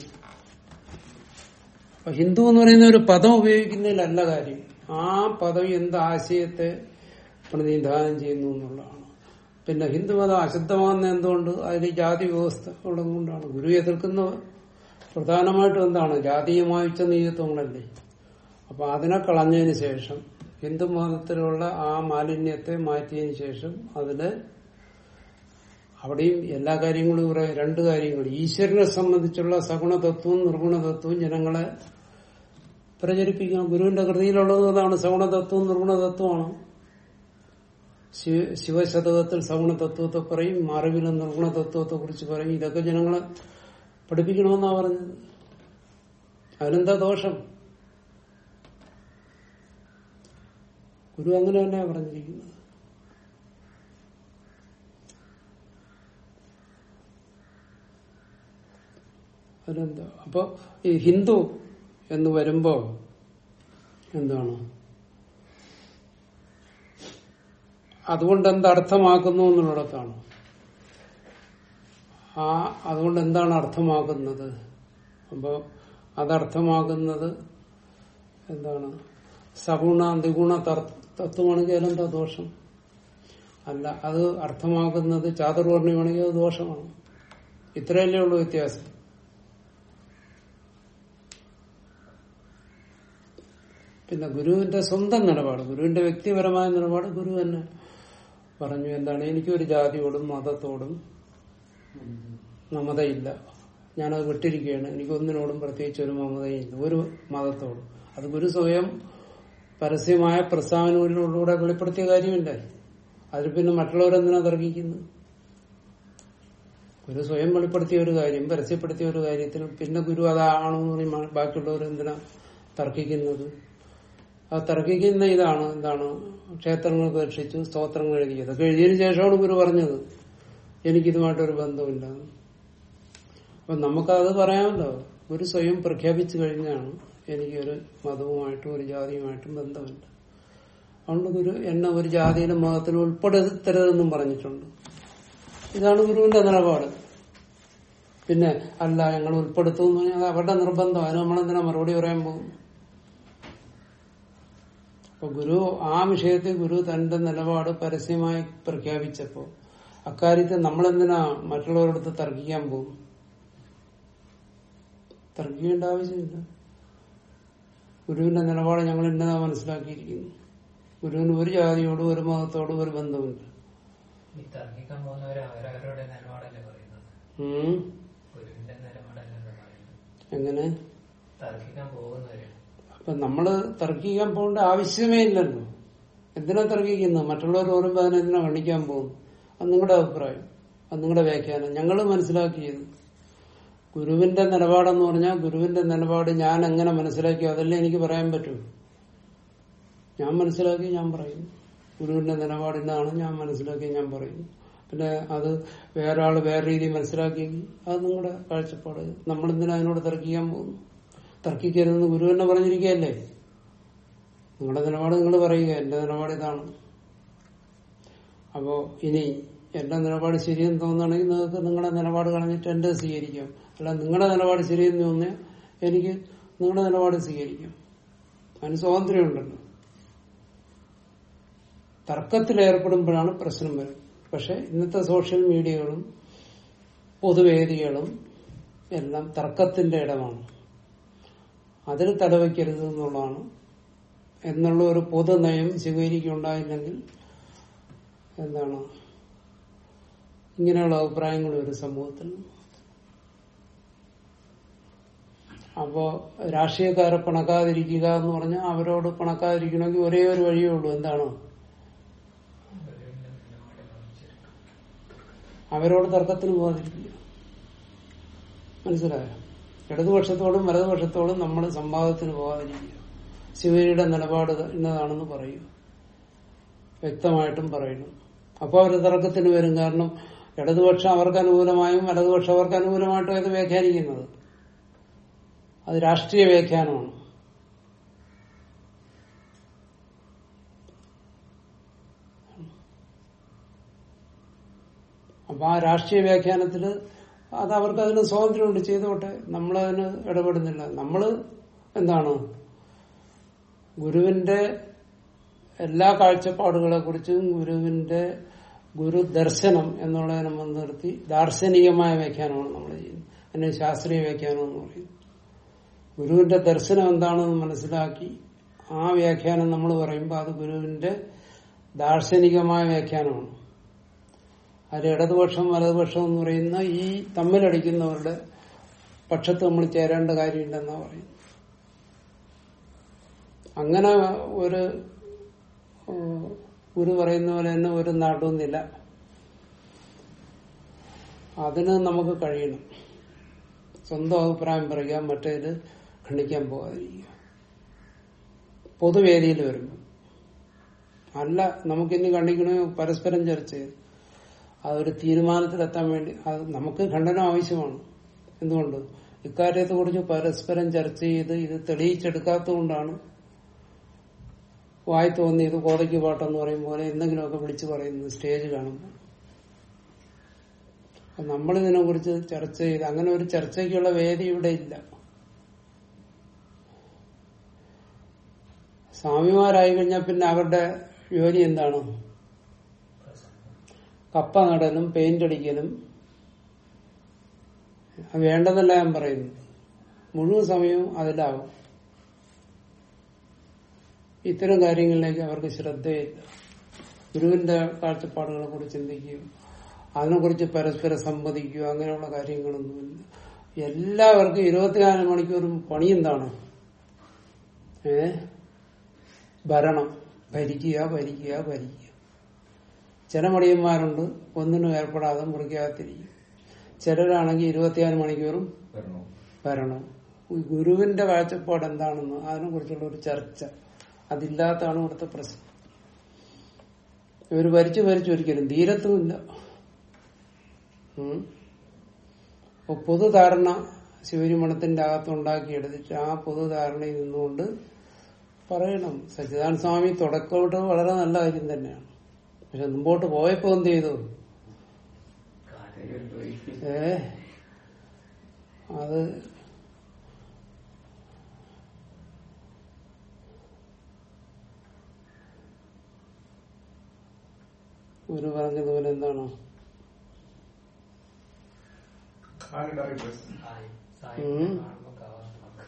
Speaker 1: അപ്പൊ ഹിന്ദു എന്ന് പറയുന്ന ഒരു പദം ഉപയോഗിക്കുന്നതിലല്ല കാര്യം ആ പദം എന്ത് ആശയത്തെ പ്രതിനിധാനം ചെയ്യുന്നു എന്നുള്ളതാണ് പിന്നെ ഹിന്ദുമതം അശുദ്ധമാകുന്ന എന്തുകൊണ്ട് അതിൽ ജാതി വ്യവസ്ഥ ഉള്ളത് കൊണ്ടാണ് ഗുരു എതിർക്കുന്ന പ്രധാനമായിട്ടും എന്താണ് ജാതീയമായ ഉച്ചനീചത്വങ്ങളല്ലേ അപ്പൊ അതിനെ കളഞ്ഞതിന് ശേഷം ഹിന്ദു മതത്തിലുള്ള ആ മാലിന്യത്തെ മാറ്റിയതിന് ശേഷം അതില് അവിടെയും എല്ലാ കാര്യങ്ങളും ഇവിടെ രണ്ട് കാര്യങ്ങൾ ഈശ്വരനെ സംബന്ധിച്ചുള്ള സഗുണ തത്വവും നിർഗുണ തത്വവും ജനങ്ങളെ പ്രചരിപ്പിക്കണം ഗുരുവിന്റെ കൃതിയിലുള്ളത് അതാണ് സഗുണ തത്വവും നിർഗുണ തത്വമാണ് ശിവ- ശിവശതകത്തിൽ സഗുണ തത്വത്തെ പറയും മറിവിലെ നിർഗുണ തത്വത്തെ കുറിച്ച് പറയും ഇതൊക്കെ ജനങ്ങളെ പഠിപ്പിക്കണമെന്നാ പറഞ്ഞത് അതിനെന്താ ദോഷം ഗുരു അങ്ങനെ തന്നെയാ പറഞ്ഞിരിക്കുന്നത് അതിലെന്താ അപ്പൊ ഈ ഹിന്ദു എന്ന് വരുമ്പോ എന്താണ് അതുകൊണ്ട് എന്തർത്ഥമാക്കുന്നു എന്നുള്ളിടത്താണ് ആ അതുകൊണ്ട് എന്താണ് അർത്ഥമാക്കുന്നത് അപ്പോ അതർത്ഥമാക്കുന്നത് എന്താണ് സഗുണ ദ്വിഗുണ തർ- തത്വമാണെങ്കിൽ അതിലെന്താ ദോഷം അല്ല അത് അർത്ഥമാക്കുന്നത് ചാതുർവർണ്ണയമാണെങ്കിൽ അത് ദോഷമാണ് ഇത്രയല്ലേ ഉള്ളൂ വ്യത്യാസം പിന്നെ ഗുരുവിന്റെ സ്വന്തം നിലപാട് ഗുരുവിന്റെ വ്യക്തിപരമായ നിലപാട് ഗുരു തന്നെ പറഞ്ഞു എന്താണ് എനിക്കൊരു ജാതിയോടും മതത്തോടും മമതയില്ല ഞാനത് വിട്ടിരിക്കുകയാണ് എനിക്കൊന്നിനോടും പ്രത്യേകിച്ച് ഒരു മമതയില്ല ഒരു മതത്തോടും അത് ഗുരു സ്വയം പരസ്യമായ പ്രസ്താവനകളിലൂടെ വെളിപ്പെടുത്തിയ കാര്യമില്ലേ അതിൽ പിന്നെ മറ്റുള്ളവരെന്തിനാ തർക്കിക്കുന്നു ഗുരു സ്വയം വെളിപ്പെടുത്തിയ ഒരു കാര്യം പരസ്യപ്പെടുത്തിയ ഒരു കാര്യത്തിൽ പിന്നെ ഗുരു അതാണോ എന്ന് പറയും ബാക്കിയുള്ളവർ എന്തിനാ തർക്കിക്കുന്നത് ആ തർക്കിക്കുന്ന ഇതാണ് എന്താണ് ക്ഷേത്രങ്ങൾ ഉപേക്ഷിച്ചു സ്തോത്രങ്ങൾ എഴുതി ഇതൊക്കെ എഴുതിയതിനു ശേഷമാണ് ഗുരു പറഞ്ഞത് എനിക്കിതുമായിട്ടൊരു ബന്ധമില്ല അപ്പൊ നമുക്കത് പറയാമല്ലോ ഗുരു സ്വയം പ്രഖ്യാപിച്ചു കഴിഞ്ഞാണ് എനിക്കൊരു മതവുമായിട്ടും ഒരു ജാതിയുമായിട്ടും ബന്ധമില്ല അതുകൊണ്ട് ഗുരു എന്നെ ഒരു ജാതിയിലും മതത്തിലും ഉൾപ്പെടുത്തരുതെന്നും പറഞ്ഞിട്ടുണ്ട് ഇതാണ് ഗുരുവിന്റെ നിലപാട് പിന്നെ അല്ല ഞങ്ങൾ ഉൾപ്പെടുത്തുമെന്ന് പറഞ്ഞാൽ അത് അവരുടെ നിർബന്ധം അതിന് നമ്മളെന്തിനാ മറുപടി പറയാൻ പോകും അപ്പൊ ഗുരു ആ വിഷയത്തിൽ ഗുരു തന്റെ നിലപാട് പരസ്യമായി പ്രഖ്യാപിച്ചപ്പോ അക്കാര്യത്തിൽ നമ്മളെന്തിനാ മറ്റുള്ളവരടുത്ത് തർക്കിക്കാൻ പോകും തർക്കിക്കേണ്ട ആവശ്യമില്ല ഗുരുവിന്റെ നിലപാട് ഞങ്ങൾ ഇന്നതാ മനസ്സിലാക്കിയിരിക്കുന്നു ഗുരുവിന് ഒരു ജാതിയോടും ഒരു മതത്തോടും ഒരു ബന്ധമില്ല
Speaker 6: ഈ തർക്കിക്കാൻ പോകുന്നവര് അവരവരുടെ നിലപാടല്ലേ പറയുന്നത്
Speaker 1: ഉം.
Speaker 6: ഗുരുവിന്റെ നിലപാടല്ലല്ലോ പറയുന്നത്
Speaker 1: എങ്ങനെ
Speaker 6: തർക്കിക്കാൻ പോകുന്നവര്
Speaker 1: അപ്പൊ നമ്മള് തർക്കിക്കാൻ പോകേണ്ട ആവശ്യമേ ഇല്ലല്ലോ എന്തിനാ തർക്കിക്കുന്നത് മറ്റുള്ളവർ ഓർമ്മ അതിനെന്തിനാ കണ്ടിക്കാൻ പോകുന്നു അത് നിങ്ങളുടെ അഭിപ്രായം അത് നിങ്ങളുടെ വ്യാഖ്യാനം ഞങ്ങൾ മനസ്സിലാക്കിയത് ഗുരുവിന്റെ നിലപാടെന്ന് പറഞ്ഞാൽ ഗുരുവിന്റെ നിലപാട് ഞാൻ എങ്ങനെ മനസ്സിലാക്കിയോ അതല്ലേ എനിക്ക് പറയാൻ പറ്റൂ ഞാൻ മനസ്സിലാക്കി ഞാൻ പറയും ഗുരുവിന്റെ നിലപാട് ഇന്നാണ് ഞാൻ മനസ്സിലാക്കി ഞാൻ പറയും പിന്നെ അത് വേറെ ആള് വേറെ രീതിയിൽ മനസ്സിലാക്കിയെങ്കിൽ അത് നിങ്ങളുടെ കാഴ്ചപ്പാട് നമ്മളെന്തിനാ അതിനോട് തർക്കിക്കാൻ പോകുന്നു തർക്കിക്കരുതെന്ന് ഗുരു തന്നെ പറഞ്ഞിരിക്കുകയല്ലേ നിങ്ങളുടെ നിലപാട് നിങ്ങൾ പറയുക എന്റെ നിലപാട് ഇതാണ് അപ്പോ ഇനി എന്റെ നിലപാട് ശരിയെന്ന് തോന്നുകയാണെങ്കിൽ നിങ്ങൾക്ക് നിങ്ങളുടെ നിലപാട് കളഞ്ഞിട്ട് എന്റെ സ്വീകരിക്കാം അല്ല നിങ്ങളുടെ നിലപാട് ശരിയെന്ന് തോന്നിയാൽ എനിക്ക് നിങ്ങളുടെ നിലപാട് സ്വീകരിക്കാം അതിന് സ്വാതന്ത്ര്യമുണ്ടല്ലോ തർക്കത്തിൽ ഏർപ്പെടുമ്പോഴാണ് പ്രശ്നം വരും പക്ഷെ ഇന്നത്തെ സോഷ്യൽ മീഡിയകളും പൊതുവേദികളും എല്ലാം തർക്കത്തിന്റെ ഇടമാണ് അതിൽ തലവയ്ക്കരുത് എന്നുള്ളതാണ് എന്നുള്ള ഒരു പൊതു നയം സ്വീകരിക്കുണ്ടായില്ലെങ്കിൽ എന്താണ് ഇങ്ങനെയുള്ള അഭിപ്രായങ്ങൾ ഒരു സമൂഹത്തിൽ അപ്പോ രാഷ്ട്രീയക്കാരെ പിണക്കാതിരിക്കുക എന്ന് പറഞ്ഞാൽ അവരോട് പിണക്കാതിരിക്കണമെങ്കിൽ ഒരേ ഒരു വഴിയേ ഉള്ളൂ എന്താണ്
Speaker 6: ഗുരുവിന്റെ നിലപാട് കാണിച്ചിരിക്കും
Speaker 1: അവരോട് തർക്കത്തിന് പോകാതിരിക്കുക മനസ്സിലായോ ഇടതുപക്ഷത്തോടും വലതുപക്ഷത്തോടും നമ്മൾ സംവാദത്തിന് പോകാതിരിക്കുക ശിവരിയുടെ നിലപാട് ഇന്നതാണെന്ന് പറയൂ വ്യക്തമായിട്ടും പറയുന്നു അപ്പൊ അവർ തർക്കത്തിന് വരും കാരണം ഇടതുപക്ഷം അവർക്ക് അനുകൂലമായും വലതുപക്ഷം അവർക്ക് അനുകൂലമായിട്ടും അത് വ്യാഖ്യാനിക്കുന്നത് അത് രാഷ്ട്രീയ വ്യാഖ്യാനമാണ് അപ്പൊ ആ രാഷ്ട്രീയ വ്യാഖ്യാനത്തില് അത് അവർക്ക് അതിന് സ്വാതന്ത്ര്യമുണ്ട് ചെയ്തോട്ടെ നമ്മളതിന് ഇടപെടുന്നില്ല നമ്മള് എന്താണ് ഗുരുവിന്റെ എല്ലാ കാഴ്ചപ്പാടുകളെ കുറിച്ചും ഗുരുവിന്റെ ഗുരു ദർശനം എന്നുള്ളതിനെ മുൻനിർത്തി ദാർശനികമായ വ്യാഖ്യാനമാണ് നമ്മൾ ചെയ്യുന്നത് അതിന് ശാസ്ത്രീയ വ്യാഖ്യാനം എന്ന് പറയും ഗുരുവിന്റെ ദർശനം എന്താണെന്ന് മനസ്സിലാക്കി ആ വ്യാഖ്യാനം നമ്മൾ പറയുമ്പോൾ അത് ഗുരുവിന്റെ ദാർശനികമായ വ്യാഖ്യാനമാണ് അതിൽ ഇടതുപക്ഷം വലതുപക്ഷം എന്ന് പറയുന്ന ഈ തമ്മിലടിക്കുന്നവരുടെ പക്ഷത്ത് നമ്മൾ ചേരേണ്ട കാര്യമില്ലെന്നാ പറയുന്നത് അങ്ങനെ ഒരു ഏഹ്, ഗുരു പറയുന്ന പോലെ തന്നെ ഒരു നടുന്നില്ല അതിന് നമുക്ക് കഴിയണം സ്വന്തം അഭിപ്രായം പറയുക മറ്റേത് ഖണ്ഡിക്കാൻ പോകാതിരിക്കുക പൊതുവേദിയിൽ വരുമ്പോൾ അല്ല നമുക്കിനി ഖണ്ഡിക്കണോ പരസ്പരം ചർച്ച ചെയ്ത് അതൊരു തീരുമാനത്തിലെത്താൻ വേണ്ടി അത് നമുക്ക് ഖണ്ഡനം ആവശ്യമാണ് എന്തുകൊണ്ട് ഇക്കാര്യത്തെ കുറിച്ച് പരസ്പരം ചർച്ച ചെയ്ത് ഇത് തെളിയിച്ചെടുക്കാത്തതുകൊണ്ടാണ് വായി തോന്നി ഇത് കോതയ്ക്ക് പാട്ടെന്ന് പറയും പോലെ എന്തെങ്കിലുമൊക്കെ വിളിച്ചു പറയുന്നത് സ്റ്റേജ് കാണുമ്പോൾ അപ്പൊ നമ്മളിതിനെ കുറിച്ച് ചർച്ച ചെയ്ത് അങ്ങനെ ഒരു ചർച്ചയ്ക്കുള്ള വേദി ഇവിടെ ഇല്ല സ്വാമിമാരായി കഴിഞ്ഞാൽ പിന്നെ അവരുടെ ജോലി എന്താണ് കപ്പ നടലും പെയിന്റ് അടിക്കലും അത് വേണ്ടതല്ല ഞാൻ പറയുന്നു മുഴുവൻ സമയവും അതിലാവും ഇത്തരം കാര്യങ്ങളിലേക്ക് അവർക്ക് ശ്രദ്ധയില്ല ഗുരുവിന്റെ കാഴ്ചപ്പാടുകളെ കുറിച്ച് ചിന്തിക്കുകയോ അതിനെക്കുറിച്ച് പരസ്പരം സംവദിക്കുകയോ അങ്ങനെയുള്ള കാര്യങ്ങളൊന്നുമില്ല എല്ലാവർക്കും ഇരുപത്തിനാല് മണിക്കൂറും പണി എന്താണ് ഏ ഭരണം ഭരിക്കുക ഭരിക്കുക ഭരിക്കുക ചില മടിയന്മാരുണ്ട് ഒന്നിനും ഏർപ്പെടാതെ മുറിക്കകത്തിരിക്കും ചിലരാണെങ്കിൽ ഇരുപത്തിനാല് മണിക്കൂറും
Speaker 2: വരണോ
Speaker 1: ഭരണം ഈ ഗുരുവിന്റെ കാഴ്ചപ്പാട് എന്താണെന്ന് അതിനെ കുറിച്ചുള്ള ഒരു ചർച്ച അതില്ലാത്തതാണ് ഇവിടുത്തെ പ്രശ്നം ഇവർ ഭരിച്ചു ഭരിച്ചു ഒരിക്കലും ധീരത്വമില്ല ഉം. അപ്പൊ പൊതുധാരണ ശിവരിമണത്തിന്റെ അകത്ത് ഉണ്ടാക്കിയെടുത്തിട്ട് ആ പൊതുധാരണയിൽ നിന്നുകൊണ്ട് പറയണം സച്ചിദാനന്ദ സ്വാമി തുടക്കമിട്ട് വളരെ നല്ല കാര്യം തന്നെയാണ് പക്ഷെ മുമ്പോട്ട് പോയപ്പോ എന്ത് ചെയ്തു
Speaker 6: കാര്യം പോയി
Speaker 1: ഏ അത് ഗുരു പറഞ്ഞതുപോലെ എന്താണ്
Speaker 3: കാലിടറി പ്രശ്നം
Speaker 6: സായി സായി
Speaker 1: ഉം.
Speaker 6: കാണുമ്പോ കാവാൻ നമുക്ക്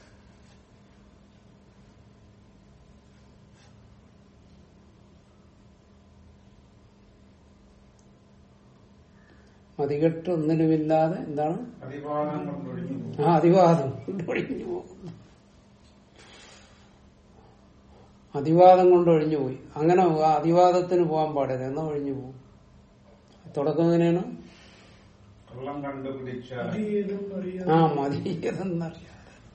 Speaker 1: മതികെട്ട് ഒന്നിനുമില്ലാതെ എന്താണ്
Speaker 3: അതിവാദം കൊണ്ടൊഴിഞ്ഞു പോകും
Speaker 1: ആ അതിവാദം കൊണ്ട് ഒഴിഞ്ഞു പോകുന്നു അതിവാദം കൊണ്ട് ഒഴിഞ്ഞു പോയി അങ്ങനെ ആ അതിവാദത്തിന് പോകാൻ പാടില്ല എന്നാ ഒഴിഞ്ഞു പോകും തുടക്കം എങ്ങനെയാണ്
Speaker 3: കള്ളം കണ്ടുപിടിച്ച
Speaker 5: അതീതം അറിയാതെ
Speaker 1: ആ മതിയെന്നറിയാതെ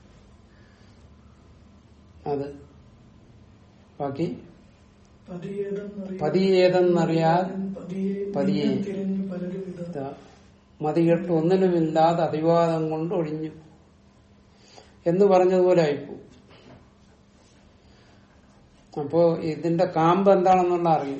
Speaker 1: അത് ബാക്കി
Speaker 5: പതിയേതം
Speaker 1: പതിയേതെന്നറിയാതെ
Speaker 5: പതിയെ
Speaker 1: പതിയെ.
Speaker 5: തിരഞ്ഞു പലരും ഇതാ
Speaker 1: ഇതാ, മതികെട്ട് ഒന്നിനുമില്ലാതെ അതിവാദം കൊണ്ട് ഒഴിഞ്ഞു എന്ന് പറഞ്ഞതുപോലെ ആയിപ്പോ അപ്പോ ഇതിന്റെ കാമ്പ് എന്താണെന്നുള്ള അറിയും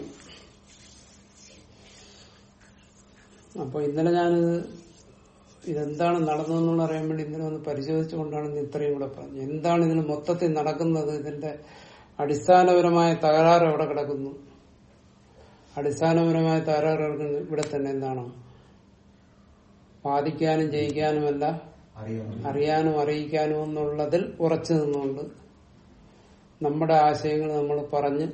Speaker 1: അപ്പൊ ഇന്നലെ ഞാനിത് ഇതെന്താണ് നടന്നതെന്നുള്ള അറിയാൻ വേണ്ടി ഇന്നലെ ഒന്ന് പരിശോധിച്ചുകൊണ്ടാണ് ഇന്ന് ഇത്രയും കൂടെ പറഞ്ഞത് എന്താണ് ഇതിന് മൊത്തത്തിൽ നടക്കുന്നത് ഇതിന്റെ അടിസ്ഥാനപരമായ തകരാറ് എവിടെ കിടക്കുന്നു അടിസ്ഥാനപരമായ തകരാറ് കിടക്കുന്നത് ഇവിടെ തന്നെ എന്താണ് വാദിക്കാനും ജയിക്കാനുമല്ല
Speaker 2: അറിയാം
Speaker 1: അറിയാനും അറിയിക്കാനും എന്നുള്ളതിൽ ഉറച്ചു നിന്നുകൊണ്ട് നമ്മുടെ ആശയങ്ങൾ നമ്മൾ പറഞ്ഞ്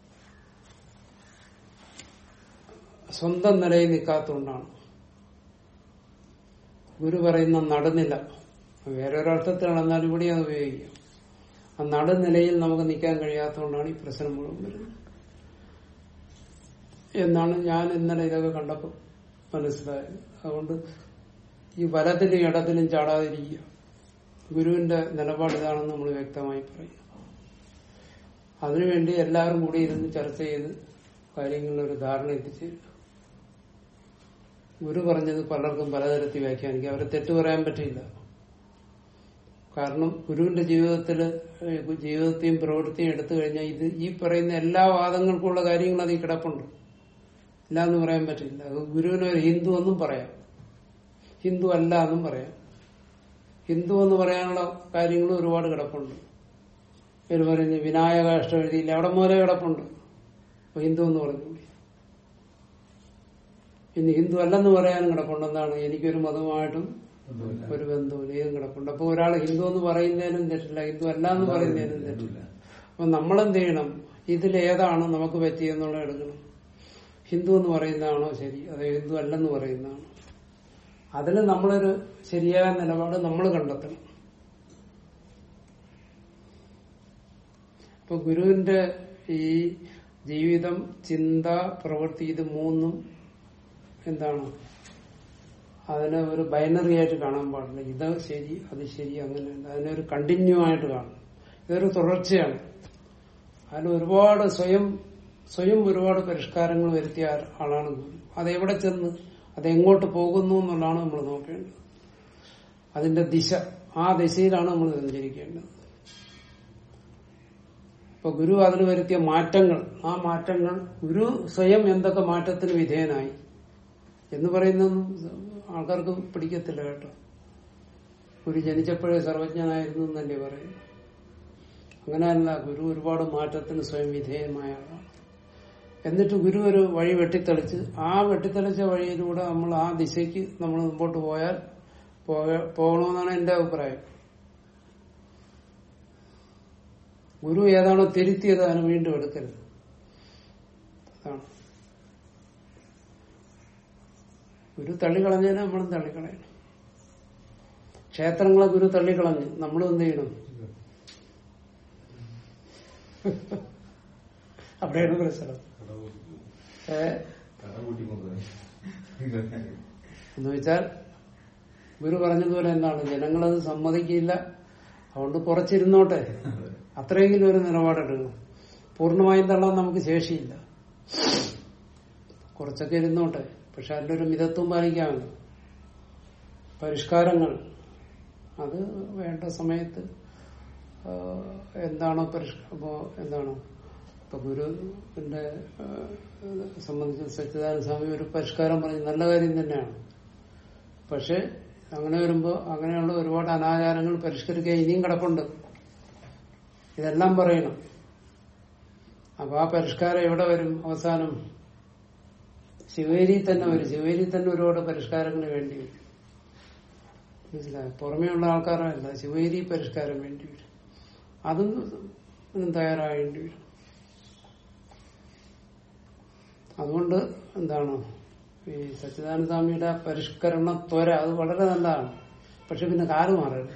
Speaker 1: സ്വന്തം നിലയിൽ നിൽക്കാത്തതുകൊണ്ടാണ് ഗുരു പറയുന്ന നടുനില വേറൊരർത്ഥത്തിലാണ് എന്നാൽ ഇവിടെ അത് ഉപയോഗിക്കാം ആ നടുനിലയിൽ നമുക്ക് നിൽക്കാൻ കഴിയാത്തതുകൊണ്ടാണ് ഈ പ്രശ്നം മുഴുവൻ വരുന്നത് എന്നാണ് ഞാൻ ഇന്നലെ ഇതൊക്കെ കണ്ടപ്പോൾ മനസ്സിലായത് അതുകൊണ്ട് ഈ വലത്തിലും ഇടത്തിലും ചാടാതിരിക്കുക ഗുരുവിന്റെ നിലപാട് ഇതാണെന്ന് നമ്മൾ വ്യക്തമായി പറയും അതിനുവേണ്ടി എല്ലാവരും കൂടി ഇരുന്ന് ചർച്ച ചെയ്ത് കാര്യങ്ങളിൽ ഒരു ധാരണ എത്തിച്ചേരുക ഗുരു പറഞ്ഞത് പലർക്കും പലതരത്തിൽ വ്യാഖ്യാനിക്കാം അവരെ തെറ്റു പറയാൻ പറ്റില്ല കാരണം ഗുരുവിന്റെ ജീവിതത്തില് ഏഹ് ജീവിതത്തെയും പ്രവൃത്തിയും എടുത്തു കഴിഞ്ഞാൽ ഇത് ഈ പറയുന്ന എല്ലാ വാദങ്ങൾക്കുള്ള കാര്യങ്ങൾ അതിൽ കിടപ്പുണ്ട് ഇല്ല എന്ന് പറയാൻ പറ്റില്ല അത് ഗുരുവിനെ ഒരു ഹിന്ദു എന്നും പറയാം ഹിന്ദു അല്ല എന്നും പറയാം ഹിന്ദു എന്ന് പറയാനുള്ള കാര്യങ്ങളും ഒരുപാട് കിടപ്പുണ്ട് ഇവർ പറയുന്നു വിനായക അഷ്ടം എഴുതിയില്ല അവിടെ മുതലേ കിടപ്പുണ്ട് അപ്പൊ ഹിന്ദു എന്ന് പറഞ്ഞു ഇനി ഹിന്ദു അല്ലെന്ന് പറയാനും കിടപ്പുണ്ട് എന്താണ് എനിക്കൊരു മതവുമായിട്ടും ഒരു ബന്ധവും ഇതും കിടപ്പുണ്ട് അപ്പൊ ഒരാൾ ഹിന്ദു എന്ന് പറയുന്നതിനും തെറ്റില്ല ഹിന്ദു അല്ല എന്ന് പറയുന്നതിനും തെറ്റില്ല അപ്പൊ നമ്മളെന്ത് ചെയ്യണം ഇതിലേതാണ് നമുക്ക് പറ്റിയെന്നുള്ള എടുക്കണം ഹിന്ദു എന്ന് പറയുന്നതാണോ ശരി അതോ ഹിന്ദു അല്ലെന്ന് പറയുന്നതാണോ അതിൽ നമ്മളൊരു ശരിയായ നിലപാട് നമ്മൾ കണ്ടെത്തണം ഇപ്പൊ ഗുരുവിന്റെ ഈ ജീവിതം ചിന്ത പ്രവൃത്തി ഇത് മൂന്നും എന്താണ് അതിനെ ഒരു ബൈനറി ആയിട്ട് കാണാൻ പാടില്ല ഇത് ശരി അത് ശരി അങ്ങനെയല്ല അതിനെ ഒരു കണ്ടിന്യൂ ആയിട്ട് കാണും ഇതൊരു തുടർച്ചയാണ് അതിൽ ഒരുപാട് സ്വയം സ്വയം ഒരുപാട് പരിഷ്കാരങ്ങൾ വരുത്തിയ ആളാണ് ഗുരു അതെവിടെ ചെന്ന് അതെങ്ങോട്ട് പോകുന്നു എന്നുള്ളതാണ് നമ്മൾ നോക്കേണ്ടത് അതിന്റെ ദിശ ആ ദിശയിലാണ് നമ്മൾ സഞ്ചരിക്കേണ്ടത് ഇപ്പൊ ഗുരു അതിൽ വരുത്തിയ മാറ്റങ്ങൾ ആ മാറ്റങ്ങൾ ഗുരു സ്വയം എന്തൊക്കെ മാറ്റത്തിന് വിധേയനായി എന്ന് പറയുന്നതൊന്നും ആൾക്കാർക്ക് പിടിക്കത്തില്ല കേട്ടോ ഗുരു ജനിച്ചപ്പോഴേ സർവജ്ഞനായിരുന്നു എന്നല്ലേ പറയും അങ്ങനെയല്ല ഗുരു ഒരുപാട് മാറ്റത്തിന് സ്വയം വിധേയമായ ആളാണ് എന്നിട്ട് ഗുരു ഒരു വഴി വെട്ടിത്തെളിച്ച് ആ വെട്ടിത്തെളിച്ച വഴിയിലൂടെ നമ്മൾ ആ ദിശയ്ക്ക് നമ്മൾ മുമ്പോട്ട് പോയാൽ പോക- പോകണമെന്നാണ് എന്റെ അഭിപ്രായം ഗുരു ഏതാണോ തിരുത്തിയത് അതിന് വീണ്ടും എടുക്കരുത് അതാണ് ഗുരു തള്ളിക്കളഞ്ഞതിനെ നമ്മളും തള്ളിക്കളയണം ക്ഷേത്രങ്ങളെ ഗുരു തള്ളിക്കളഞ്ഞു നമ്മളും എന്ത് ചെയ്യണം അവിടെയാണ് പ്രശ്നം ഏ എന്ന് വെച്ചാൽ ഗുരു പറഞ്ഞതുപോലെ എന്താണ് ജനങ്ങളത് സമ്മതിക്കില്ല അതുകൊണ്ട് കുറച്ചിരുന്നോട്ടെ അത്രയെങ്കിലും ഒരു നിലപാടെടുക്കണം പൂർണ്ണമായും തള്ളാൻ നമുക്ക് ശേഷിയില്ല കുറച്ചൊക്കെ ഇരുന്നോട്ടെ പക്ഷെ അതിന്റെ ഒരു മിതത്വം പാലിക്കാമല്ലോ പരിഷ്കാരങ്ങൾ അത് വേണ്ട സമയത്ത് ആ, എന്താണോ പരിഷ്ക അപ്പോ എന്താണ് ഇപ്പൊ ഗുരുവിന്റെ ആ, സംബന്ധിച്ച് സച്ചിദാനന്ദ സ്വാമി ഒരു പരിഷ്കാരം പറഞ്ഞ് നല്ല കാര്യം തന്നെയാണ് പക്ഷെ അങ്ങനെ വരുമ്പോ അങ്ങനെയുള്ള ഒരുപാട് അനാചാരങ്ങൾ പരിഷ്കരിക്കാൻ ഇനിയും കിടപ്പുണ്ട് ഇതെല്ലാം പറയണം അപ്പൊ ആ പരിഷ്കാരം എവിടെ വരും അവസാനം ശിവേരി തന്നെ വരും ശിവേരി തന്നെ ഒരുപാട് പരിഷ്കാരങ്ങൾ വേണ്ടി വരും മനസ്സിലായോ പുറമേ ഉള്ള ആൾക്കാരല്ല ശിവഗിരി പരിഷ്കാരം വേണ്ടി വരും അതും ഇതിനും തയ്യാറാകേണ്ടി വരും അതുകൊണ്ട് എന്താണ് ഈ സച്ചിദാനന്ദ സ്വാമിയുടെ പരിഷ്കരണ ത്വര അത് വളരെ നല്ലതാണ് പക്ഷെ പിന്നെ കാല് മാറരുത്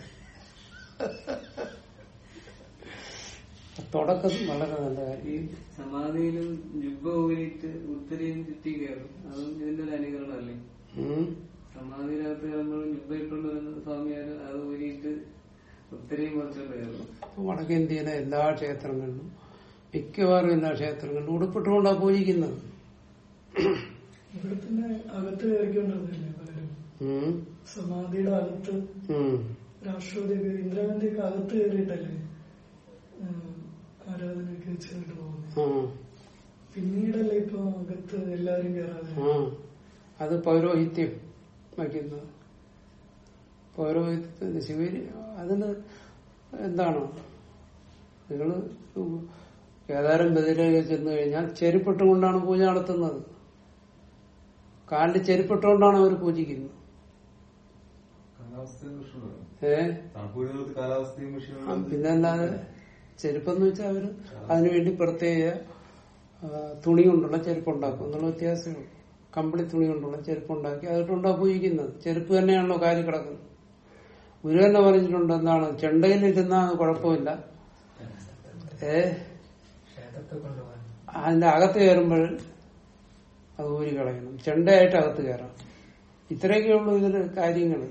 Speaker 1: തുടക്കം വളരെ നല്ല കാര്യം
Speaker 4: ഈ സമാധിയിലും ജുബ ഊരിയിട്ട് ഉത്തരയും ചുറ്റി കയറും അതും ഇതിന്റെ ഒരു അനുകരണമല്ലേ
Speaker 1: ഉം.
Speaker 4: സമാധിയിനകത്ത് കയറുമ്പോഴും ജുബ ഇട്ടുകൊണ്ട് വരുന്ന സ്വാമിയാര് അത് ഊരിയിട്ട് ഉത്തരയും കുറച്ചുകൊണ്ട് കയറും
Speaker 1: വടക്കേന്ത്യയിലെ എല്ലാ ക്ഷേത്രങ്ങളിലും മിക്കവാറും എല്ലാ ക്ഷേത്രങ്ങളിലും ഉടുപ്പിട്ടുകൊണ്ടാണ് പൂജിക്കുന്നത്
Speaker 5: ഇവിടെ തന്നെ അകത്ത് കയറിക്കൊണ്ടിരുന്നില്ലേ പലരും
Speaker 1: ഉം.
Speaker 5: സമാധിയുടെ അകത്ത്
Speaker 1: ഉം.
Speaker 5: രാഷ്ട്രപതിയൊക്കെ ഇന്ദിരാഗാന്ധിയൊക്കെ അകത്ത് കയറിയിട്ടല്ലേ ഉം, ആരാധനയൊക്കെ വെച്ചിട്ട് പോകുന്നത്
Speaker 1: ആ.
Speaker 5: പിന്നീടല്ലേ ഇപ്പൊ അകത്ത് എല്ലാരും കയറാതെ
Speaker 1: ആ. അത് പൗരോഹിത്യം വയ്ക്കുന്നത് പൗരോഹിത്യത്തിന് ശിവരി അതിന് എന്താണ് നിങ്ങള് കേദാരം ബദിരൊക്കെ ചെന്ന് കഴിഞ്ഞാൽ ചെരുപ്പിട്ടുകൊണ്ടാണ് പൂജ നടത്തുന്നത് കാലിൽ ചെരുപ്പിട്ടുകൊണ്ടാണ് അവർ പൂജിക്കുന്നത്
Speaker 2: കാലാവസ്ഥയും പ്രശ്നമാണ്
Speaker 1: ഏ
Speaker 2: തണുപ്പ് വീടുകൾക്ക് കാലാവസ്ഥയും
Speaker 1: ആ,
Speaker 2: വിഷയമാണ്
Speaker 1: പിന്നെ അല്ലാതെ ചെരുപ്പെന്ന് വെച്ചാൽ അവര് അതിനുവേണ്ടി പ്രത്യേക ആ, തുണി കൊണ്ടുള്ള ചെരുപ്പുണ്ടാക്കും എന്നുള്ള വ്യത്യാസമേ ഉള്ളൂ കമ്പിളി തുണി കൊണ്ടുള്ള ചെരുപ്പുണ്ടാക്കി അതിട്ടുണ്ടാ പൂജിക്കുന്നത് ചെരുപ്പ് തന്നെയാണല്ലോ കാര്യം കിടക്കുന്നത് ഗുരു തന്നെ പറഞ്ഞിട്ടുണ്ട് എന്താണ് ചെണ്ടയിലിരുന്നാ കുഴപ്പമില്ല ഏ
Speaker 6: ക്ഷേത്രത്തിൽ കൊണ്ടുപോകാൻ
Speaker 1: അതിന്റെ അകത്ത് കയറുമ്പോൾ അത് ഊരി കളയണം ചെണ്ടയായിട്ട് അകത്ത് കയറാം ഇത്രയൊക്കെ ഉള്ളൂ ഇതില് കാര്യങ്ങള്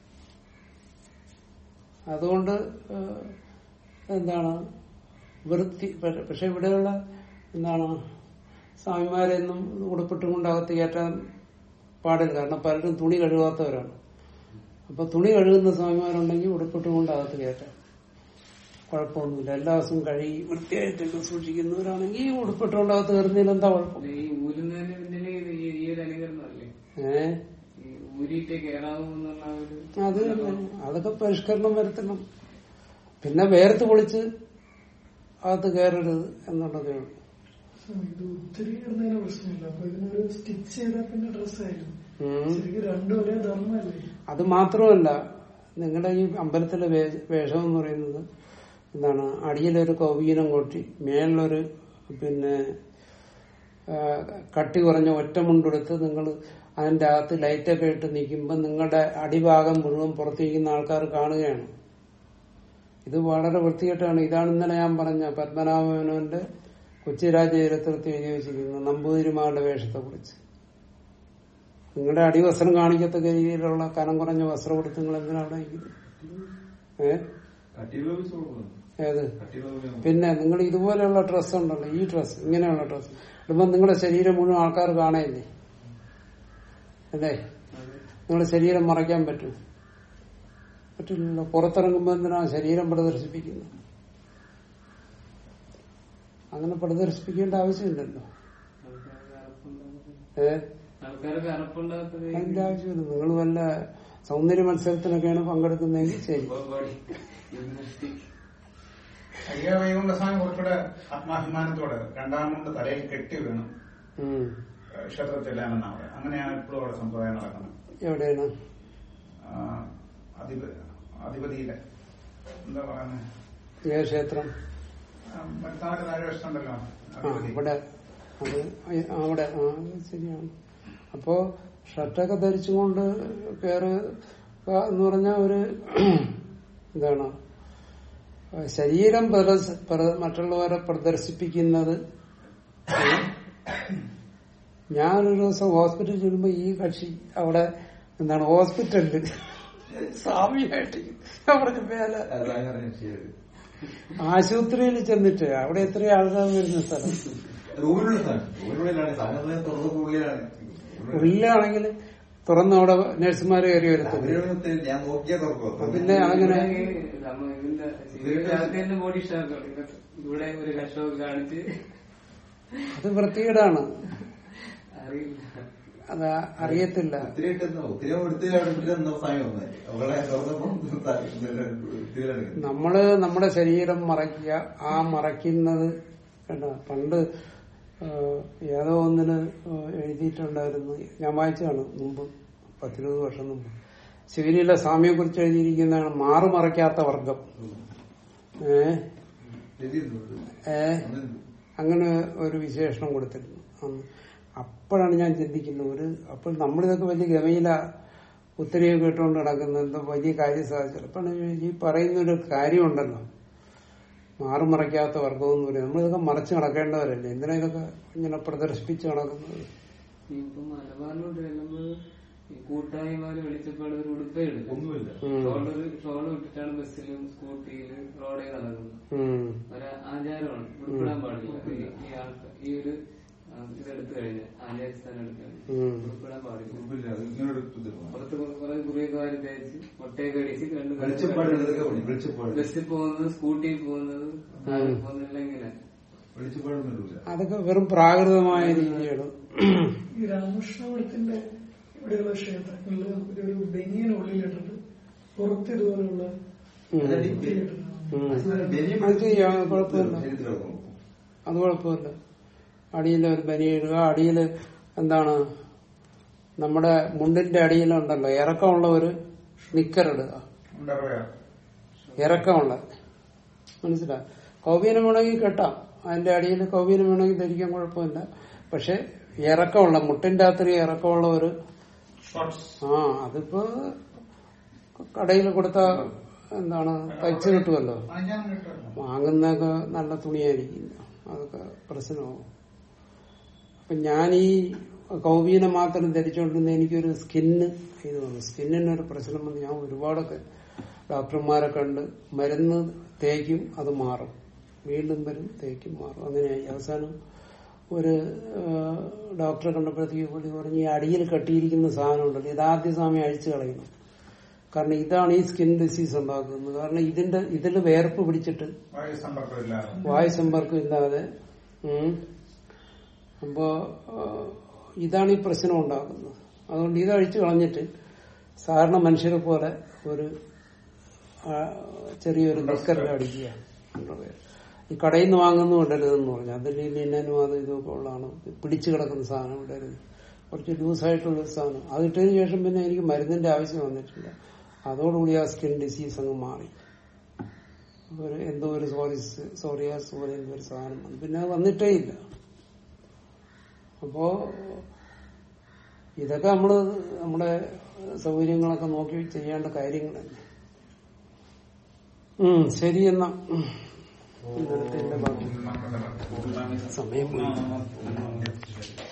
Speaker 1: അതുകൊണ്ട് ഏഹ്, എന്താണ് വൃത്തി പ- പക്ഷെ ഇവിടെയുള്ള എന്താണ് സ്വാമിമാരെയൊന്നും ഉടുപ്പിട്ടുകൊണ്ട് അകത്ത് കയറ്റാൻ പാടില്ല കാരണം പലരും തുണി കഴുകാത്തവരാണ് അപ്പൊ തുണി കഴുകുന്ന സ്വാമിമാരുണ്ടെങ്കിൽ ഉടുപ്പിട്ടുകൊണ്ട് അകത്ത് കയറ്റാം കുഴപ്പമൊന്നുമില്ല എല്ലാ ദിവസവും കഴുകി വൃത്തിയായിട്ടൊക്കെ സൂക്ഷിക്കുന്നവരാണെങ്കിൽ ഉടുപ്പിട്ടുകൊണ്ട് അകത്ത് കയറുന്നതിൽ എന്താ കുഴപ്പം
Speaker 4: അല്ല, ഈ ഊരുന്നതിന് പിന്നില് ഇത് ഈ ഈ ഒരു അനുകരണമല്ലേ
Speaker 1: ഏഹ്
Speaker 4: ഈ ഊരിയിട്ട് കയറാവൂ എന്നുള്ള ആ ഒരു
Speaker 1: അത് തന്നെ. അതൊക്കെ പരിഷ്കരണം വരുത്തണം പിന്നെ വേർത്ത് പൊളിച്ച് അകത്ത് കയറരുത് എന്നുള്ളതേ ഉള്ളൂ
Speaker 5: ഇത് ഒത്തിരി ഇടുന്നതിന് പ്രശ്നമില്ല അപ്പൊ ഇതിനൊരു സ്റ്റിച്ച് ചെയ്താൽ പിന്നെ ഡ്രസ്സായിരുന്നു
Speaker 1: ഉം.
Speaker 5: ശരിക്കും രണ്ടും ഒരേ ധർമ്മല്ലേ
Speaker 1: അത് മാത്രമല്ല നിങ്ങളുടെ ഈ അമ്പലത്തിലെ വേ- വേഷം എന്ന് പറയുന്നത് എന്താണ് അടിയിലൊരു കൗവീനം കൊട്ടി മേളിലൊരു പിന്നെ ആ, കട്ടി കുറഞ്ഞ ഒറ്റമുണ്ടെടുത്ത് നിങ്ങൾ അതിന്റെ അകത്ത് ലൈറ്റൊക്കെ ഇട്ട് നിൽക്കുമ്പോൾ നിങ്ങളുടെ അടിഭാഗം മുഴുവൻ പുറത്തിരിക്കുന്ന ആൾക്കാർ കാണുകയാണ് ഇത് വളരെ വൃത്തികെട്ടാണ് ഇതാണ് ഇന്നലെ ഞാൻ പറഞ്ഞ പത്മനാഭമേനോന്റെ കൊച്ചിരാജചരിത്രത്തിൽ എഴുതി വെച്ചിരിക്കുന്നത് നമ്പൂതിരിമാരുടെ വേഷത്തെ കുറിച്ച് നിങ്ങളുടെ അടിവസ്ത്രം കാണിക്കത്തക്ക രീതിയിലുള്ള കനം കുറഞ്ഞ വസ്ത്രം കൊടുത്ത് നിങ്ങൾ എന്തിനാ അവിടെ ഇരിക്കുന്നത് ഏ
Speaker 2: കട്ടിയുള്ള പൈസ കൊടുക്കണം
Speaker 1: ഏത്
Speaker 2: കട്ടിയുള്ള ഉപയോഗം.
Speaker 1: പിന്നെ നിങ്ങൾ ഇതുപോലെയുള്ള ഡ്രസ്സ് ഉണ്ടല്ലോ ഈ ഡ്രസ്സ് ഇങ്ങനെയുള്ള ഡ്രസ്സ് ഇടുമ്പോൾ നിങ്ങളുടെ ശരീരം മുഴുവൻ ആൾക്കാർ കാണയില്ലേ അല്ലേ നിങ്ങളുടെ ശരീരം മറയ്ക്കാൻ പറ്റും പറ്റില്ലല്ലോ പുറത്തിറങ്ങുമ്പോൾ എന്തിനാ ശരീരം പ്രദർശിപ്പിക്കുന്നത് അങ്ങനെ പ്രദർശിപ്പിക്കേണ്ട ആവശ്യമില്ലല്ലോ
Speaker 4: ആൾക്കാർക്ക് അറപ്പുണ്ടാകുന്നത്
Speaker 1: ഏ
Speaker 4: ആൾക്കാർക്ക് അറപ്പുണ്ടാകത്തത്
Speaker 1: അതിന്റെ ആവശ്യമില്ല നിങ്ങൾ വല്ല സൗന്ദര്യ മത്സരത്തിനൊക്കെയാണ് പങ്കെടുക്കുന്നതെങ്കിൽ ശരി
Speaker 2: ബോഡി.
Speaker 3: അയ്യ വൈകുണ്ഠസ്വാമി കുറച്ചുകൂടെ ആത്മാഭിമാനത്തോടെ രണ്ടാമുണ്ട് തലയിൽ കെട്ടി വീണു
Speaker 1: ഉം.
Speaker 3: ഏഹ് ക്ഷേത്രത്തിൽ ചെല്ലാമെന്നാണ് അവിടെ അങ്ങനെയാണ് ഇപ്പോഴും അവിടെ സമ്പ്രദായം നടക്കുന്നത്
Speaker 1: എവിടെയാണ്
Speaker 3: ആ, അധിപ- അധിപതിയിലെ എന്താ പറയുന്നത്
Speaker 1: ഏത് ക്ഷേത്രം
Speaker 3: മരുന്നാട് താഴ്വശമുണ്ടല്ലോ
Speaker 1: ആ
Speaker 3: അധിപതി
Speaker 1: ഇവിടെ അത് അയ്- ആ, അവിടെ ആ അത് ശരിയാണ് അപ്പോ ഷർട്ടൊക്കെ ധരിച്ചുകൊണ്ട് കയറ് എന്ന് പറഞ്ഞ ഒരു എന്താണ് ശരീരം പ്രദർശ- പ്ര- മറ്റുള്ളവരെ പ്രദർശിപ്പിക്കുന്നത് ഞാനൊരു ദിവസം ഹോസ്പിറ്റലിൽ ചെല്ലുമ്പോ ഈ കക്ഷി അവിടെ എന്താണ് ഹോസ്പിറ്റലില് സ്വാമിയായിട്ട് ഞാൻ പറഞ്ഞ മേലെ
Speaker 2: അതാണ് പറഞ്ഞ ശരി.
Speaker 1: ആശുപത്രിയിൽ ചെന്നിട്ട് അവിടെ എത്രയും ആൾക്കാർ വരുന്ന സ്ഥലം
Speaker 2: റൂമിലുള്ള സ്ഥലം റൂമിനുള്ളിലാണ് സമയം തുറന്ന ഉള്ളിലാണ്
Speaker 1: ഉള്ളിലാണെങ്കിൽ തുറന്ന് അവിടെ നഴ്സുമാർ കയറി വരുത്തുള്ളൂ
Speaker 2: അവരുടെ ഞാൻ നോക്കിയാ തുറക്കും
Speaker 1: പിന്നെ അങ്ങനെ
Speaker 4: നമ്മ ഇതിന്റെ ഇതിന്റെ ബോഡി ഷാക്കാണ് ഇവിടെ ഒരു കഷ്ടമൊക്കെ കാണിച്ച്
Speaker 1: അത് വൃത്തികേടാണ്
Speaker 4: അറിയില്ല
Speaker 1: അത് അറിയത്തില്ല
Speaker 2: ഒത്തിരി ഇട്ടെന്നോ ഒത്തിരി എടുത്ത് അവിടെ എന്ന സമയം വന്നത് അവളെ തുറന്നപ്പോ വൃത്തിയിലാണ്
Speaker 1: നമ്മള് നമ്മുടെ ശരീരം മറയ്ക്കുക ആ മറയ്ക്കുന്നത് കണ്ട പണ്ട് ആ, ഏതോ ഒന്നിന് ആ, എഴുതിയിട്ടുണ്ടായിരുന്നു ഞാൻ വായിച്ചതാണ് മുമ്പ് പത്തിരുപത് വർഷം മുമ്പ് ശിവരിയിലെ സ്വാമിയെ കുറിച്ച് എഴുതിയിരിക്കുന്നതാണ് മാറുമറയ്ക്കാത്ത വർഗം ഏ
Speaker 2: എഴുതിയിട്ടുണ്ട്.
Speaker 1: ഏ
Speaker 2: അതുണ്ട്.
Speaker 1: അങ്ങനെ ഒരു വിശേഷണം കൊടുത്തിരുന്നു അന്ന്. അപ്പോഴാണ് ഞാൻ ചിന്തിക്കുന്നത് ഒരു അപ്പോൾ നമ്മളിതൊക്കെ വലിയ ഗമയില ഉത്തരവ് കേട്ടുകൊണ്ട് നടക്കുന്ന എന്തോ വലിയ കാര്യം സാധിച്ചത് അപ്പോഴാണ് ഞാൻ വിചാരിച്ചത്, ഈ പറയുന്ന ഒരു കാര്യമുണ്ടല്ലോ മാറുമറയ്ക്കാത്ത വർഗം എന്ന് പറയും നമ്മളിതൊക്കെ മറച്ച് നടക്കേണ്ടവരല്ലേ എന്തിനാ ഇതൊക്കെ ഇങ്ങനെ പ്രദർശിപ്പിച്ച് നടക്കുന്നത്
Speaker 4: ഇപ്പൊ മലബാറിലോട്ട് ചെല്ലുമ്പോൾ ഈ കൂട്ടായ്മമാര് വെളിച്ചപ്പാട് ഒരു ഉടുപ്പേ എടുക്കും
Speaker 2: ഒന്നുമില്ല
Speaker 1: ഉം.
Speaker 4: ഷോളർ ഷോൾ ഇട്ടിട്ടാണ് ബസ്സിലും സ്കൂട്ടിയിലും റോഡിൽ നടക്കുന്നത്
Speaker 1: ഉം.
Speaker 4: ഒരു ആചാരമാണ് ഉടുപ്പിടാൻ പാടില്ല ഈ- ഈ ആൾക്ക് ഈ ഒരു ആ, ഇതെടുത്തു കഴിഞ്ഞാൽ ആചാരസ്ഥാനം എടുത്തു കഴിഞ്ഞാൽ
Speaker 1: ഉം.
Speaker 4: ഉടുപ്പിടാൻ പാടില്ല
Speaker 2: ഉറപ്പില്ല. അത് ഇങ്ങനെ ഒരു ഇത് വേണം.
Speaker 4: പുറത്ത് കുറെ കുറിയൊക്കെ വാരി തേച്ച് മുട്ടയൊക്കെ അടിച്ച് രണ്ട്
Speaker 2: വെളിച്ചപ്പാട് ഇതൊക്കെ പണി. വെളിച്ചപ്പാട്
Speaker 4: ബസ്സിൽ പോകുന്നത് സ്കൂട്ടിയിൽ പോകുന്നത് കാറിൽ പോകുന്നതെല്ലാം ഇങ്ങനെ
Speaker 2: വെളിച്ചപ്പാടൊന്നും ഇടൂല.
Speaker 1: അതൊക്കെ വെറും പ്രാകൃതമായ രീതിയാണ്
Speaker 5: ഈ രാമകൃഷ്ണപുരത്തിന്റെ ഇവിടെയുള്ള ക്ഷേത്രങ്ങളിൽ ഒരു ബനിയനുള്ളിലിട്ടിട്ട് പുറത്ത് ഇതുപോലുള്ള
Speaker 1: ഉം.
Speaker 5: ഇട്ടിട്ടുണ്ട്.
Speaker 1: ഉം.
Speaker 2: ബനിയൻ
Speaker 1: അത് ചെയ്യാം കുഴപ്പമില്ല
Speaker 2: ശരീരത്തിൽ കിടക്കണം.
Speaker 1: അത് കുഴപ്പമില്ല അടിയിൽ ഒരു ബനി ഇടുക അടിയിൽ എന്താണ് നമ്മുടെ മുണ്ടിന്റെ അടിയിലുണ്ടല്ലോ ഇറക്കമുള്ള ഒരു നിക്കറിടുക
Speaker 3: underwear.
Speaker 1: ഇറക്കമുള്ള മനസ്സിലായി കൗവീനം വേണമെങ്കിൽ കെട്ടാം അതിന്റെ അടിയിൽ കൗവീനം വേണമെങ്കിൽ ധരിക്കാൻ കുഴപ്പമില്ല പക്ഷെ ഇറക്കമുള്ള മുട്ടിന്റെ അത്രയും ഇറക്കമുള്ള ഒരു
Speaker 3: Shorts.
Speaker 1: ആ അതിപ്പോ കടയിൽ കൊടുത്ത എന്താണ് തയ്ച്ചു കിട്ടുമല്ലോ
Speaker 3: വാങ്ങിക്കാനും കിട്ടുമല്ലോ.
Speaker 1: വാങ്ങുന്നതൊക്കെ നല്ല തുണിയായിരിക്കും അതൊക്കെ പ്രശ്നമാവും അപ്പൊ ഞാൻ ഈ കൗബീനെ മാത്രം ധരിച്ചുകൊണ്ടിരുന്ന എനിക്കൊരു സ്കിന്ന് ഇത് വന്നു സ്കിന്നിനൊരു പ്രശ്നം വന്ന് ഞാൻ ഒരുപാടൊക്കെ ഡോക്ടർമാരെ കണ്ട് മരുന്ന് തേക്കും അത് മാറും വീണ്ടും വരും തേക്കും മാറും അങ്ങനെയായി അവസാനം ഒരു ആ, ഡോക്ടറെ കണ്ടപ്പോഴത്തേക്ക് പുള്ളി പറഞ്ഞു ഈ അടിയിൽ കെട്ടിയിരിക്കുന്ന സാധനം ഉണ്ടല്ലോ ഇത് ആദ്യ സമയം അഴിച്ചു കളയണം കാരണം ഇതാണ് ഈ സ്കിൻ ഡിസീസ് ഉണ്ടാക്കുന്നത് കാരണം ഇതിന്റെ ഇതിൽ വേർപ്പ് പിടിച്ചിട്ട്
Speaker 3: വായു സമ്പർക്കമില്ല
Speaker 1: വായു സമ്പർക്കം ഇല്ലാതെ ഉം. അപ്പോ ആ, ഇതാണ് ഈ പ്രശ്നം ഉണ്ടാക്കുന്നത് അതുകൊണ്ട് ഇത് അഴിച്ചു കളഞ്ഞിട്ട് സാധാരണ മനുഷ്യരെ പോലെ ഒരു ആ, ചെറിയൊരു നിക്കറിൽ അടിക്കുക underwear. ഈ കടയിൽ നിന്ന് വാങ്ങുന്നു ഇടരുതെന്ന് പറഞ്ഞു അതിൽ ലിനനും അത് ഇതൊക്കെ ഉള്ളതാണ് പിടിച്ചു കിടക്കുന്ന സാധനം ഇടരുത് കുറച്ച് ലൂസായിട്ടുള്ള ഒരു സാധനം അത് ഇട്ടതിന് ശേഷം പിന്നെ എനിക്ക് മരുന്നിന്റെ ആവശ്യം വന്നിട്ടില്ല അതോടുകൂടി ആ സ്കിൻ ഡിസീസ് അങ്ങ് മാറി ഒരു എന്തോ ഒരു സോറിസ് സോറിയാസ് പോലെ എന്തോ ഒരു സാധനം വന്നു പിന്നെ അത് വന്നിട്ടേ ഇല്ല അപ്പോ ഇതൊക്കെ നമ്മള് നമ്മുടെ സൗകര്യങ്ങളൊക്കെ നോക്കി ചെയ്യേണ്ട കാര്യങ്ങളല്ലേ ഉം ശരി എന്നാ ഉം. ഇന്നലത്തെ എന്റെ ബാക്കി സമയം പോയി